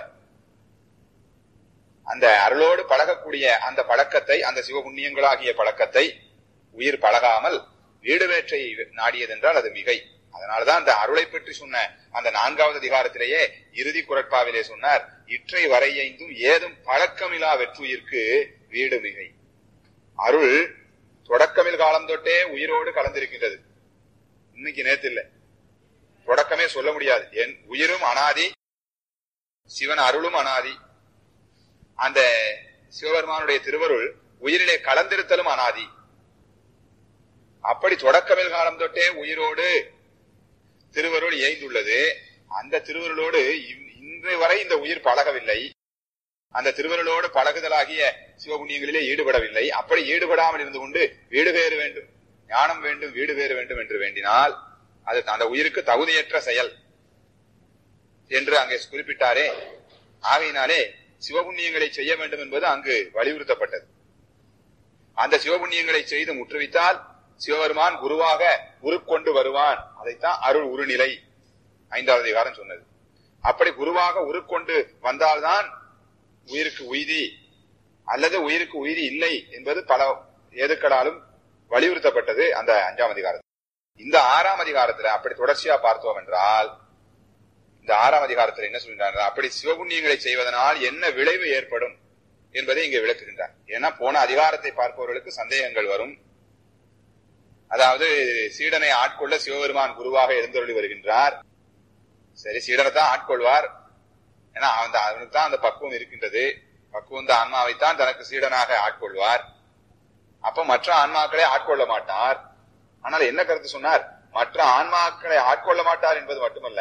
அந்த அருளோடு பழகக்கூடிய அந்த பழக்கத்தை அந்த சிவபுண்ணியங்களாகிய பழக்கத்தை உயிர் பழகாமல் வீடு வேற்றை நாடியதென்றால் அது மிகை அதனாலதான் அந்த அருளை பற்றி சொன்ன அந்த நான்காவது அதிகாரத்திலேயே இறுதி குரட்பாவிலே சொன்னார் இற்றை வரையைந்தும் ஏதும் பழக்கமிலா வெற்றுயிர்க்கு வீடு மிகை அருள் தொடக்கமில் காலம் தொட்டே உயிரோடு கலந்திருக்கின்றது இன்னைக்கு நேத்து இல்ல தொடக்கமே சொல்ல முடியாது என் உயிரும் அனாதி சிவன் அருளும் அனாதி அந்த சிவபெருமானுடைய திருவருள் உயிரிலே கலந்திருத்தலும் அனாதி அப்படி தொடக்கமில் காலம் தொட்டே உயிரோடு திருவருள் இயைந்துள்ளது அந்த திருவருளோடு இன்று வரை இந்த உயிர் பழகவில்லை அந்த திருவருளோடு பழகுதலாகிய சிவபுண்ணியங்களிலே ஈடுபடவில்லை அப்படி ஈடுபடாமல் இருந்து கொண்டு வீடு வேறு வேண்டும் ஞானம் வேண்டும் வீடு வேறு வேண்டும் என்று வேண்டினால் அது அந்த உயிருக்கு தகுதியற்ற செயல் என்று அங்கே குறிப்பிட்டாரே ஆகையினாலே சிவபுண்ணியங்களை செய்ய வேண்டும் என்பது அங்கு வலியுறுத்தப்பட்டது அந்த சிவபுண்ணியங்களை செய்து முற்றுவித்தால் சிவபெருமான் குருவாக உருக்கொண்டு வருவான் அதைத்தான் அருள் உருநிலை ஐந்தாவது அதிகாரம் சொன்னது அப்படி குருவாக உருக்கொண்டு வந்தால்தான் உயிருக்கு உய்தி அல்லது உயிருக்கு உய்தி இல்லை என்பது பல ஏதுக்களாலும் வலியுறுத்தப்பட்டது அந்த அஞ்சாம் அதிகாரத்தில் இந்த ஆறாம் அதிகாரத்துல அப்படி தொடர்ச்சியா பார்த்தோம் என்றால் இந்த ஆறாம் அதிகாரத்தில் என்ன சொல்கின்றார் அப்படி சிவபுண்ணியங்களை செய்வதனால் என்ன விளைவு ஏற்படும் என்பதை இங்கே விளக்குகின்றார் ஏன்னா போன அதிகாரத்தை பார்ப்பவர்களுக்கு சந்தேகங்கள் வரும் அதாவது சீடனை ஆட்கொள்ள சிவபெருமான் குருவாக எழுந்தருளி வருகின்றார் சரி சீடனை தான் ஆட்கொள்வார் ஏன்னா அந்த அவனுக்கு தான் அந்த பக்குவம் இருக்கின்றது பக்குவம் அந்த ஆன்மாவைத்தான் தனக்கு சீடனாக ஆட்கொள்வார் அப்ப மற்ற ஆன்மாக்களை ஆட்கொள்ள மாட்டார் ஆனால் என்ன கருத்து சொன்னார் மற்ற ஆன்மாக்களை ஆட்கொள்ள மாட்டார் என்பது மட்டுமல்ல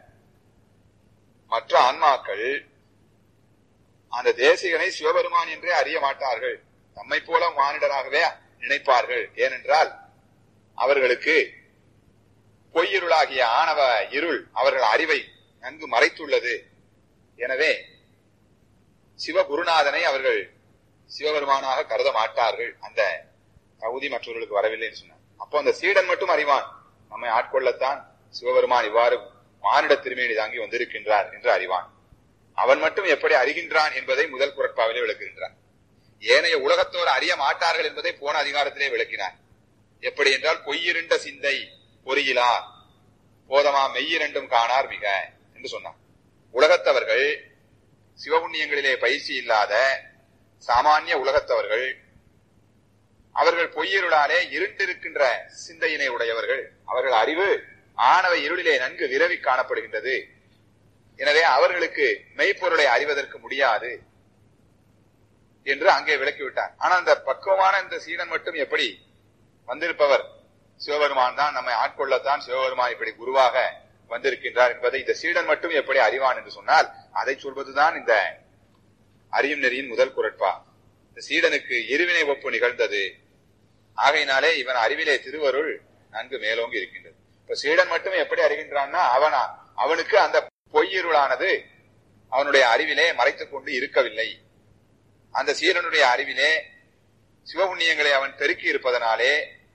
மற்ற ஆன்மாக்கள் அந்த தேசிகனை சிவபெருமான் என்றே அறிய மாட்டார்கள் நம்மை போல மானிடராகவே நினைப்பார்கள் ஏனென்றால் அவர்களுக்கு பொய்யிருளாகிய ஆணவ இருள் அவர்கள் அறிவை நன்கு மறைத்துள்ளது எனவே சிவகுருநாதனை அவர்கள் சிவபெருமானாக கருத மாட்டார்கள் அந்த தகுதி மற்றவர்களுக்கு வரவில்லை என்று சொன்னார் அப்போ அந்த சீடன் மட்டும் அறிவான் நம்மை ஆட்கொள்ளத்தான் சிவபெருமான் இவ்வாறு மானிட திருமேனி தாங்கி வந்திருக்கின்றார் என்று அறிவான் அவன் மட்டும் எப்படி அறிகின்றான் என்பதை முதல் குரட்பாவிலே விளக்குகின்றான் ஏனைய உலகத்தோர் அறிய மாட்டார்கள் என்பதை போன அதிகாரத்திலே விளக்கினார் எப்படி என்றால் பொய்யிருண்ட சிந்தை பொறியிலா போதமா மெய்யிரண்டும் காணார் மிக என்று சொன்னார் உலகத்தவர்கள் சிவபுண்ணியங்களிலே பயிற்சி இல்லாத சாமானிய உலகத்தவர்கள் அவர்கள் பொய்யிருளாலே இருண்டிருக்கின்ற சிந்தையினை உடையவர்கள் அவர்கள் அறிவு ஆணவ இருளிலே நன்கு விரவி காணப்படுகின்றது எனவே அவர்களுக்கு மெய்ப்பொருளை அறிவதற்கு முடியாது என்று அங்கே விளக்கிவிட்டார் ஆனா அந்த பக்குவமான இந்த சீடன் மட்டும் எப்படி வந்திருப்பவர் சிவபெருமான் தான் நம்மை ஆட்கொள்ளத்தான் சிவபெருமான் இப்படி குருவாக வந்திருக்கின்றார் என்பதை இந்த சீடன் மட்டும் எப்படி அறிவான் என்று சொன்னால் அதை சொல்வதுதான் இந்த அறியும் நெறியின் முதல் குரட்பா இந்த சீடனுக்கு இருவினை ஒப்பு நிகழ்ந்தது ஆகையினாலே இவன் அறிவிலே திருவருள் நன்கு மேலோங்கி இருக்கின்றது இப்ப சீடன் மட்டும் எப்படி அறிகின்றான்னா அவனா அவனுக்கு அந்த பொய்யிருளானது அவனுடைய அறிவிலே மறைத்துக் கொண்டு இருக்கவில்லை அந்த சீலனுடைய அறிவிலே சிவபுண்ணியங்களை அவன் பெருக்கி இருப்பதனாலே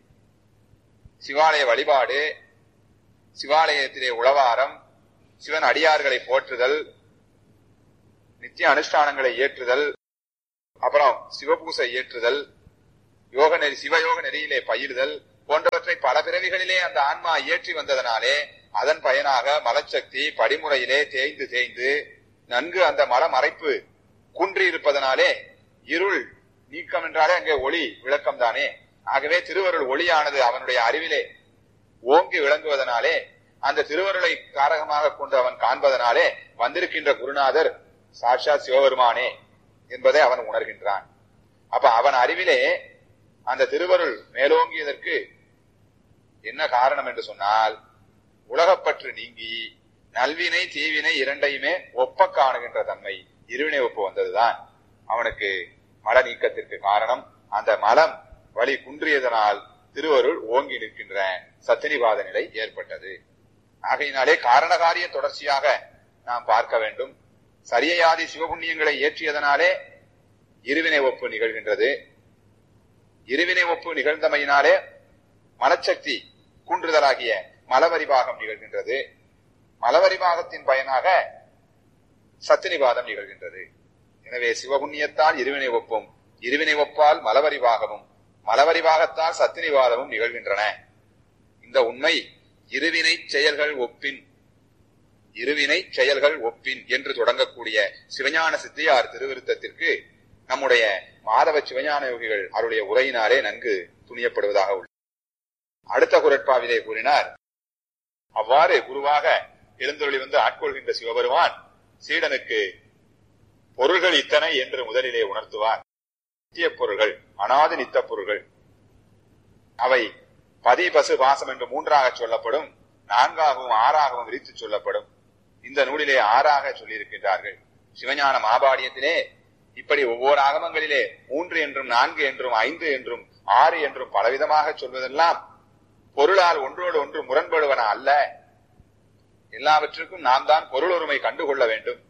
சிவாலய வழிபாடு சிவாலயத்திலே உளவாரம் சிவன் அடியார்களை போற்றுதல் நித்திய அனுஷ்டானங்களை ஏற்றுதல் அப்புறம் சிவபூசை ஏற்றுதல் யோக நெறி சிவயோக நெறியிலே பயிலுதல் போன்றவற்றை பல பிறவிகளிலே அந்த ஆன்மா இயற்றி வந்ததனாலே அதன் பயனாக மலச்சக்தி படிமுறையிலே தேய்ந்து தேய்ந்து நன்கு அந்த மல மறைப்பு குன்றி இருப்பதனாலே இருள் நீக்கம் என்றாலே அங்கே ஒளி விளக்கம் தானே ஆகவே திருவருள் ஒளியானது அவனுடைய அறிவிலே ஓங்கி விளங்குவதனாலே அந்த திருவருளை காரகமாக கொண்டு அவன் காண்பதனாலே வந்திருக்கின்ற குருநாதர் சாட்சாத் சிவபெருமானே என்பதை அவன் உணர்கின்றான் அப்ப அவன் அறிவிலே அந்த திருவருள் மேலோங்கியதற்கு என்ன காரணம் என்று சொன்னால் உலகப்பற்று நீங்கி நல்வினை தீவினை இரண்டையுமே ஒப்ப காணுகின்ற தன்மை இருவினை ஒப்பு வந்ததுதான் அவனுக்கு மல நீக்கத்திற்கு காரணம் அந்த மலம் வழி குன்றியதனால் திருவருள் ஓங்கி நிற்கின்ற சத்தினிவாத நிலை ஏற்பட்டது ஆகையினாலே காரணகாரிய தொடர்ச்சியாக நாம் பார்க்க வேண்டும் சரியையாதி சிவபுண்ணியங்களை ஏற்றியதனாலே இருவினை ஒப்பு நிகழ்கின்றது இருவினை ஒப்பு நிகழ்ந்தமையினாலே மனச்சக்தி குன்றுதலாகிய மலவரிபாகம் நிகழ்கின்றது மலவரிபாகத்தின் பயனாக சத்தினிவாதம் நிகழ்கின்றது எனவே சிவபுண்ணியத்தால் இருவினை ஒப்பும் இருவினை ஒப்பால் மலவரிபாகமும் மலவரிபாகத்தால் சத்தினிவாதமும் நிகழ்கின்றன இந்த உண்மை இருவினை செயல்கள் ஒப்பின் இருவினை செயல்கள் ஒப்பின் என்று தொடங்கக்கூடிய சிவஞான சித்தியார் திருவிருத்தத்திற்கு நம்முடைய மாதவ சிவஞான யோகிகள் அவருடைய உரையினாலே நன்கு துணியப்படுவதாக உள்ளது அடுத்த குரட்பாவிலே கூறினார் அவ்வாறு குருவாக எழுந்தொழி வந்து ஆட்கொள்கின்ற சிவபெருமான் சீடனுக்கு பொருள்கள் இத்தனை என்று முதலிலே உணர்த்துவார் நித்திய பொருள்கள் அனாதி நித்த பொருள்கள் அவை பதி பசு பாசம் என்று மூன்றாக சொல்லப்படும் நான்காகவும் ஆறாகவும் விரித்து சொல்லப்படும் இந்த நூலிலே ஆறாக சொல்லியிருக்கின்றார்கள் சிவஞான மாபாடியத்திலே இப்படி ஒவ்வொரு ஆகமங்களிலே மூன்று என்றும் நான்கு என்றும் ஐந்து என்றும் ஆறு என்றும் பலவிதமாக சொல்வதெல்லாம் பொருளால் ஒன்றோடு ஒன்று முரண்படுவன அல்ல எல்லாவற்றுக்கும் நாம் தான் பொருளொருமை கண்டுகொள்ள வேண்டும்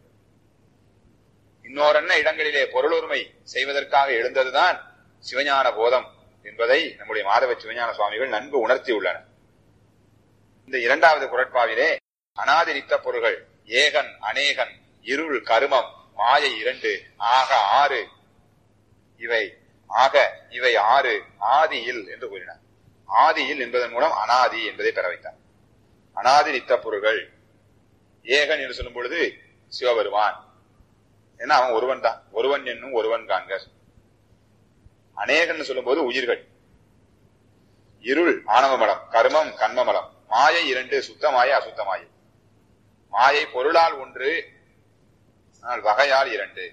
இன்னொரன்ன இடங்களிலே பொருளொருமை செய்வதற்காக எழுந்ததுதான் சிவஞான போதம் என்பதை நம்முடைய மாதவ சிவஞான சுவாமிகள் நன்கு உணர்த்தியுள்ளனர் இந்த இரண்டாவது குரட்பாவிலே அனாதி நித்த பொருள்கள் ஏகன் அநேகன் இருள் கருமம் மாயை இரண்டு ஆக ஆறு இவை ஆக இவை ஆறு ஆதியில் என்று கூறினார் ஆதியில் என்பதன் மூலம் அனாதி என்பதை பெற வைத்தார் அனாதி நித்த பொருள்கள் ஏகன் என்று சொல்லும் பொழுது சிவபெருமான் ஏன்னா அவன் ஒருவன் தான் ஒருவன் என்னும் ஒருவன் காண்க அநேகன் சொல்லும் போது உயிர்கள் இருள் ஆணவ மலம் கர்மம் கண்ம மலம் மாயை இரண்டு சுத்தமாய அசுத்தமாய மாயை பொருளால் ஒன்று ஆனால் வகையால் இரண்டு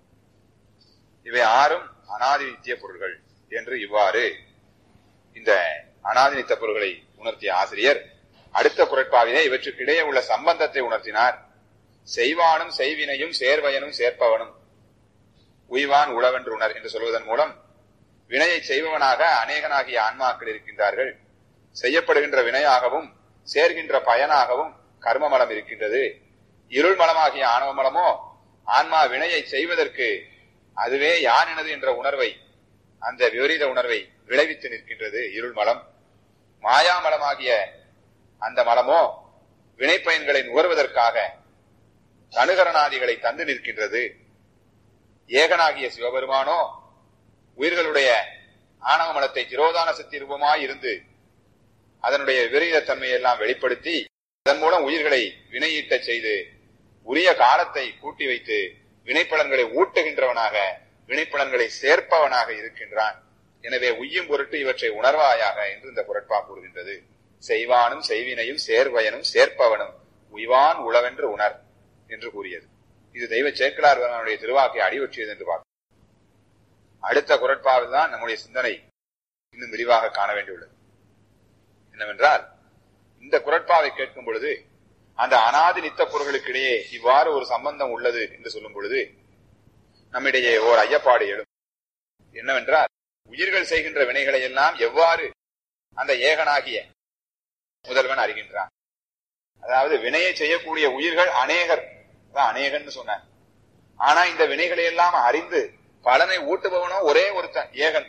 இவை ஆறும் அனாதி நித்திய பொருள்கள் என்று இவ்வாறு இந்த அனாதி நித்த பொருள்களை உணர்த்திய ஆசிரியர் அடுத்த குரட்பாவிலே இவற்றுக்கிடையே உள்ள சம்பந்தத்தை உணர்த்தினார் செய்வானும் செய்வினையும் சேர்வயனும் சேர்ப்பவனும் உய்வான் உழவென்று உணர் என்று சொல்வதன் மூலம் வினையை செய்பவனாக அநேகனாகிய ஆன்மாக்கள் இருக்கின்றார்கள் செய்யப்படுகின்ற வினையாகவும் சேர்கின்ற பயனாகவும் கர்மமலம் இருக்கின்றது இருள் மலமாகிய ஆணவ மலமோ ஆன்மா வினையை செய்வதற்கு அதுவே யானினது என்ற உணர்வை அந்த விபரீத உணர்வை விளைவித்து நிற்கின்றது இருள் மலம் மாயாமலமாகிய அந்த மலமோ வினைப்பயன்களை நுகர்வதற்காக தனுகரணாதிகளை தந்து நிற்கின்றது ஏகனாகிய சிவபெருமானோ உயிர்களுடைய ஆணவ மலத்தை திரோதான சக்தி ரூபமாய் இருந்து அதனுடைய விபரீதத்தன்மையை எல்லாம் வெளிப்படுத்தி அதன் மூலம் உயிர்களை வினையீட்ட செய்து உரிய காலத்தை கூட்டி வைத்து வினைப்பலன்களை ஊட்டுகின்றவனாக வினைப்பலன்களை சேர்ப்பவனாக இருக்கின்றான் எனவே உய்யும் பொருட்டு இவற்றை உணர்வாயாக என்று இந்த குரட்பா கூறுகின்றது செய்வானும் செய்வினையும் சேர்வயனும் சேர்ப்பவனும் உய்வான் உளவென்று உணர் என்று கூறியது இது தெய்வ சேக்கலார் அவனுடைய திருவாக்கை அடிவற்றியது என்று பார்க்கிறோம் அடுத்த குரட்பாவில் தான் நம்முடைய சிந்தனை இன்னும் விரிவாக காண வேண்டியுள்ளது என்னவென்றால் இந்த குரட்பாவை கேட்கும் பொழுது அந்த அனாதி நித்த பொருள்களுக்கிடையே இவ்வாறு ஒரு சம்பந்தம் உள்ளது என்று சொல்லும் பொழுது நம்மிடையே ஓர் ஐயப்பாடு எழும் என்னவென்றால் உயிர்கள் செய்கின்ற வினைகளை எல்லாம் எவ்வாறு அந்த ஏகனாகிய முதல்வன் அறிகின்றான் அதாவது வினையை செய்யக்கூடிய உயிர்கள் அநேகர் அநேகன்னு சொன்னார் ஆனா இந்த வினைகளை எல்லாம் அறிந்து பலனை ஊட்டுபவனோ ஒரே ஒருத்தன் ஏகன்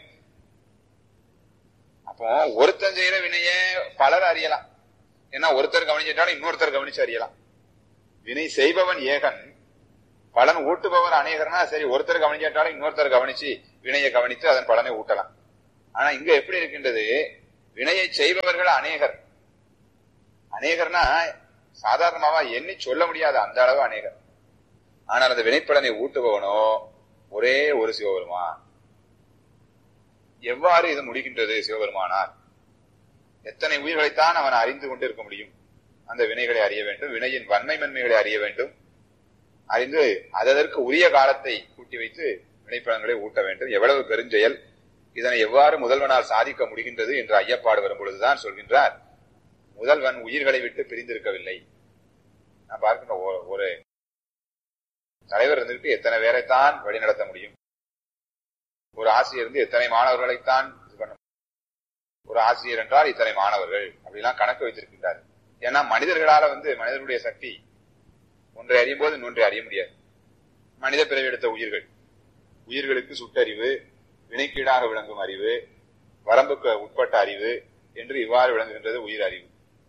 அப்போ ஒருத்தன் செய்யற வினைய பலர் அறியலாம் ஏன்னா ஒருத்தர் கவனிச்சிட்டாலும் இன்னொருத்தர் கவனிச்சு அறியலாம் வினை செய்பவன் ஏகன் பலன் ஊட்டுபவர் அநேகர்னா சரி ஒருத்தர் கவனிச்சிட்டாலும் இன்னொருத்தர் கவனிச்சு வினையை கவனித்து அதன் பலனை ஊட்டலாம் ஆனா இங்க எப்படி இருக்கின்றது வினையை செய்பவர்கள் அநேகர் அநேகர்னா சாதாரணமாவா எண்ணி சொல்ல முடியாத அந்த அளவு அநேகர் ஆனால் அந்த வினைப்பலனை ஊட்டுபவனோ ஒரே ஒரு சிவபெருமான் எவ்வாறு இது முடிகின்றது சிவபெருமானார் எத்தனை உயிர்களைத்தான் அவன் அறிந்து கொண்டு இருக்க முடியும் அந்த வினைகளை அறிய வேண்டும் வினையின் வன்மை மென்மைகளை அறிய வேண்டும் அறிந்து அதற்கு உரிய காலத்தை கூட்டி வைத்து வினைப்பலன்களை ஊட்ட வேண்டும் எவ்வளவு பெருஞ்செயல் இதனை எவ்வாறு முதல்வனால் சாதிக்க முடிகின்றது என்று ஐயப்பாடு வரும் பொழுதுதான் சொல்கின்றார் முதல்வன் உயிர்களை விட்டு பிரிந்திருக்கவில்லை நான் பார்க்கின்ற ஒ- ஒரு தலைவர் இருந்துட்டு எத்தனை பேரைத்தான் வழிநடத்த முடியும் ஒரு ஆசிரியர் இருந்து எத்தனை மாணவர்களைத்தான் இது பண்ண முடியும்? ஒரு ஆசிரியர் என்றால் இத்தனை மாணவர்கள் அப்படிலாம் கணக்கு வைத்திருக்கின்றார் ஏன்னா மனிதர்களால வந்து மனிதனுடைய சக்தி ஒன்றை அறியும் போது இன்னொன்றை அறிய முடியாது மனித பிறவி எடுத்த உயிர்கள் உயிர்களுக்கு சுட்டறிவு வினைக்கீடாக விளங்கும் அறிவு வரம்புக்கு உட்பட்ட அறிவு என்று இவ்வாறு விளங்குகின்றது உயிர் அறிவு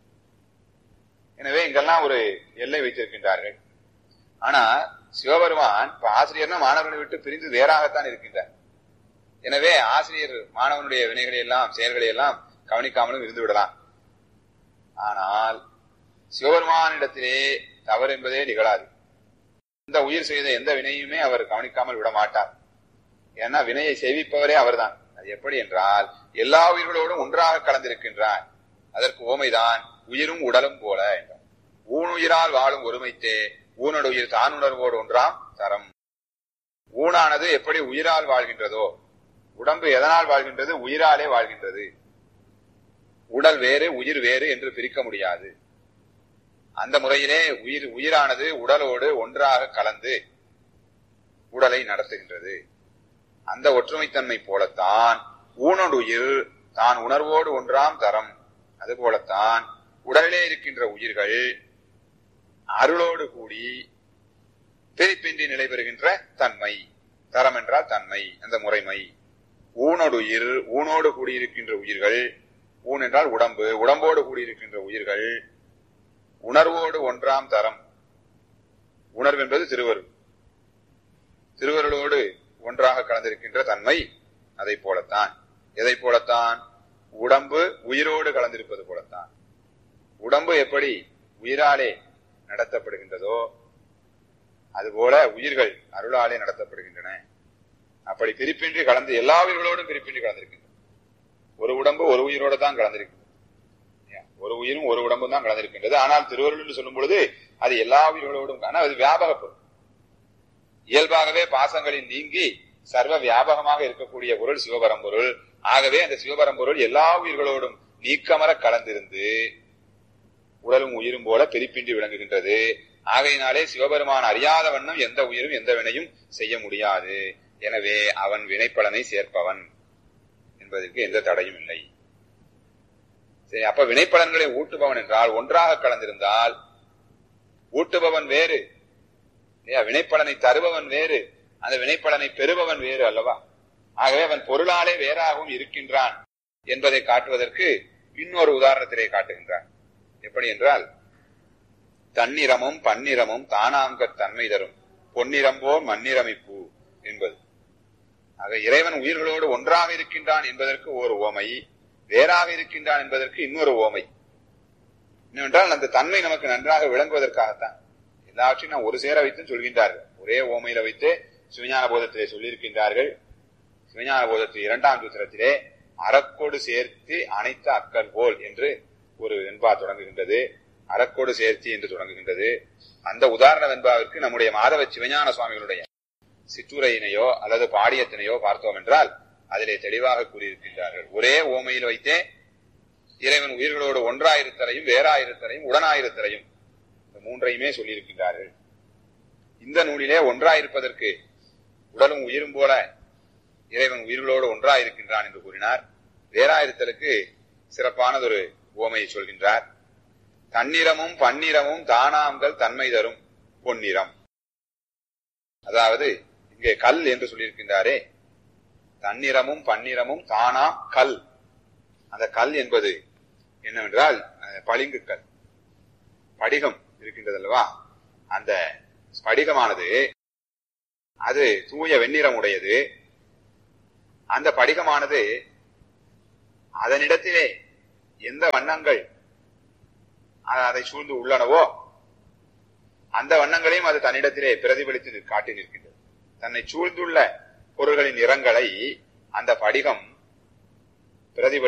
எனவே இங்கெல்லாம் ஒரு எல்லை வைத்திருக்கின்றார்கள் ஆனா சிவபெருமான் இப்ப ஆசிரியர்னா மாணவர்களை விட்டு பிரிந்து வேறாகத்தான் இருக்கின்றார் எனவே ஆசிரியர் மாணவனுடைய வினைகளை எல்லாம் செயல்களை எல்லாம் கவனிக்காமலும் இருந்து விடலாம் ஆனால் சிவபெருமானிடத்திலே தவறு என்பதே நிகழாது இந்த உயிர் செய்த எந்த வினையுமே அவர் கவனிக்காமல் விட மாட்டார் ஏன்னா வினையை செய்விப்பவரே அவர்தான் அது எப்படி என்றால் எல்லா உயிர்களோடும் ஒன்றாக கலந்திருக்கின்றார் அதற்கு ஓமைதான் உயிரும் உடலும் போல என்றார் ஊனுயிரால் வாழும் ஒருமைத்தே ஊனோட உயிர் தான் உணர்வோடு ஒன்றாம் தரம் ஊனானது எப்படி உயிரால் வாழ்கின்றதோ உடம்பு எதனால் வாழ்கின்றது உயிராலே வாழ்கின்றது உடல் வேறு உயிர் வேறு என்று பிரிக்க முடியாது அந்த முறையிலே உயிர் உயிரானது உடலோடு ஒன்றாக கலந்து உடலை நடத்துகின்றது அந்த ஒற்றுமைத்தன்மை போலத்தான் ஊனோடு உயிர் தான் உணர்வோடு ஒன்றாம் தரம் அதுபோலத்தான் உடலிலே இருக்கின்ற உயிர்கள் அருளோடு கூடி பிரிப்பின்றி நிலை பெறுகின்ற தன்மை தரம் என்றால் தன்மை அந்த முறைமை ஊனோடு உயிர் ஊனோடு கூடியிருக்கின்ற உயிர்கள் ஊன் என்றால் உடம்பு உடம்போடு கூடியிருக்கின்ற உயிர்கள் உணர்வோடு ஒன்றாம் தரம் உணர்வு என்பது திருவருள் திருவருளோடு ஒன்றாக கலந்திருக்கின்ற தன்மை அதை போலத்தான் எதை போலத்தான் உடம்பு உயிரோடு கலந்திருப்பது போலத்தான் உடம்பு எப்படி உயிராலே நடத்தப்படுகின்றதோ அதுபோல உயிர்கள் அருளாலே நடத்தப்படுகின்றன அப்படி பிரிப்பின்றி கலந்து எல்லா உயிர்களோடும் பிரிப்பின்றி கலந்திருக்கின்றன ஒரு உடம்பு ஒரு உயிரோடு தான் கலந்திருக்கின்றது ஏன்? ஒரு உயிரும் ஒரு உடம்பும் தான் கலந்திருக்கின்றது ஆனால் திருவருள் என்று சொல்லும் பொழுது அது எல்லா உயிர்களோடும் ஆனால் அது வியாபக பொருள் இயல்பாகவே பாசங்களில் நீங்கி சர்வ வியாபகமாக இருக்கக்கூடிய பொருள் சிவபரம்பொருள் ஆகவே அந்த சிவபரம்பொருள் எல்லா உயிர்களோடும் நீக்கமர கலந்திருந்து உடலும் உயிரும் போல பிரிப்பின்றி விளங்குகின்றது ஆகையினாலே சிவபெருமான் அறியாத வண்ணம் எந்த உயிரும் எந்த வினையும் செய்ய முடியாது எனவே அவன் வினைப்பலனை சேர்ப்பவன் என்பதற்கு எந்த தடையும் இல்லை சரி அப்ப வினைப்பலன்களை ஊட்டுபவன் என்றால் ஒன்றாக கலந்திருந்தால் ஊட்டுபவன் வேறு இல்லையா? வினைப்பலனை தருபவன் வேறு அந்த வினைப்பலனை பெறுபவன் வேறு அல்லவா ஆகவே அவன் பொருளாலே வேறாகவும் இருக்கின்றான் என்பதை காட்டுவதற்கு இன்னொரு உதாரணத்திலே காட்டுகின்றான் எப்படி என்றால் தன்னிறமும் பன்னிறமும் தானாங்க தன்மை தரும் பொன்னிறம்போர் மண்ணிறமிப்பூ என்பது ஆக இறைவன் உயிர்களோடு ஒன்றாக இருக்கின்றான் என்பதற்கு ஒரு ஓமை வேறாக இருக்கின்றான் என்பதற்கு இன்னொரு ஓமை என்னவென்றால் அந்த தன்மை நமக்கு நன்றாக விளங்குவதற்காகத்தான் எல்லாவற்றையும் நான் ஒரு சேர வைத்து சொல்கின்றார்கள் ஒரே ஓமையில வைத்து சிவஞான போதத்திலே சொல்லியிருக்கின்றார்கள் சிவஞான போதத்தில் இரண்டாம் சூத்திரத்திலே அறக்கோடு சேர்த்து அனைத்து அக்கல் போல் என்று ஒரு வெண்பா தொடங்குகின்றது அறக்கோடு சேர்த்தி என்று தொடங்குகின்றது அந்த உதாரண வெண்பாவிற்கு நம்முடைய மாதவ சிவஞான சுவாமிகளுடைய சிற்றுரையினையோ அல்லது பாடியத்தினையோ பார்த்தோம் என்றால் அதிலே தெளிவாக கூறியிருக்கின்றார்கள் ஒரே ஓமையில் வைத்தே இறைவன் உயிர்களோடு ஒன்றாயிருத்தலையும் வேறாயிருத்தலையும் உடனாயிருத்தலையும் இந்த மூன்றையுமே சொல்லியிருக்கின்றார்கள் இந்த நூலிலே ஒன்றாயிருப்பதற்கு உடலும் உயிரும் போல இறைவன் உயிர்களோடு ஒன்றாயிருக்கின்றான் என்று கூறினார் வேறாயிருத்தலுக்கு சிறப்பானதொரு ஓமையை சொல்கின்றார் தன்னிறமும் பன்னிறமும் தானாம்கள் தன்மை தரும் பொன்னிறம் அதாவது இங்கே கல் என்று சொல்லியிருக்கின்றாரே தன்னிறமும் பன்னிறமும் தானா கல் அந்த கல் என்பது என்னவென்றால் அஹ், பளிங்கு கல் படிகம் இருக்கின்றது அல்லவா அந்த படிகமானது அது தூய வெண்ணிறம் உடையது அந்த படிகமானது அதனிடத்திலே எந்த வண்ணங்கள் அ- அதை சூழ்ந்து உள்ளனவோ அந்த வண்ணங்களையும் அது தன்னிடத்திலே பிரதிபலித்து நிற்- காட்டி நிற்கின்றது தன்னை சூழ்ந்துள்ள பொருள்களின் நிறங்களை அந்த படிகம் பிரதிபலி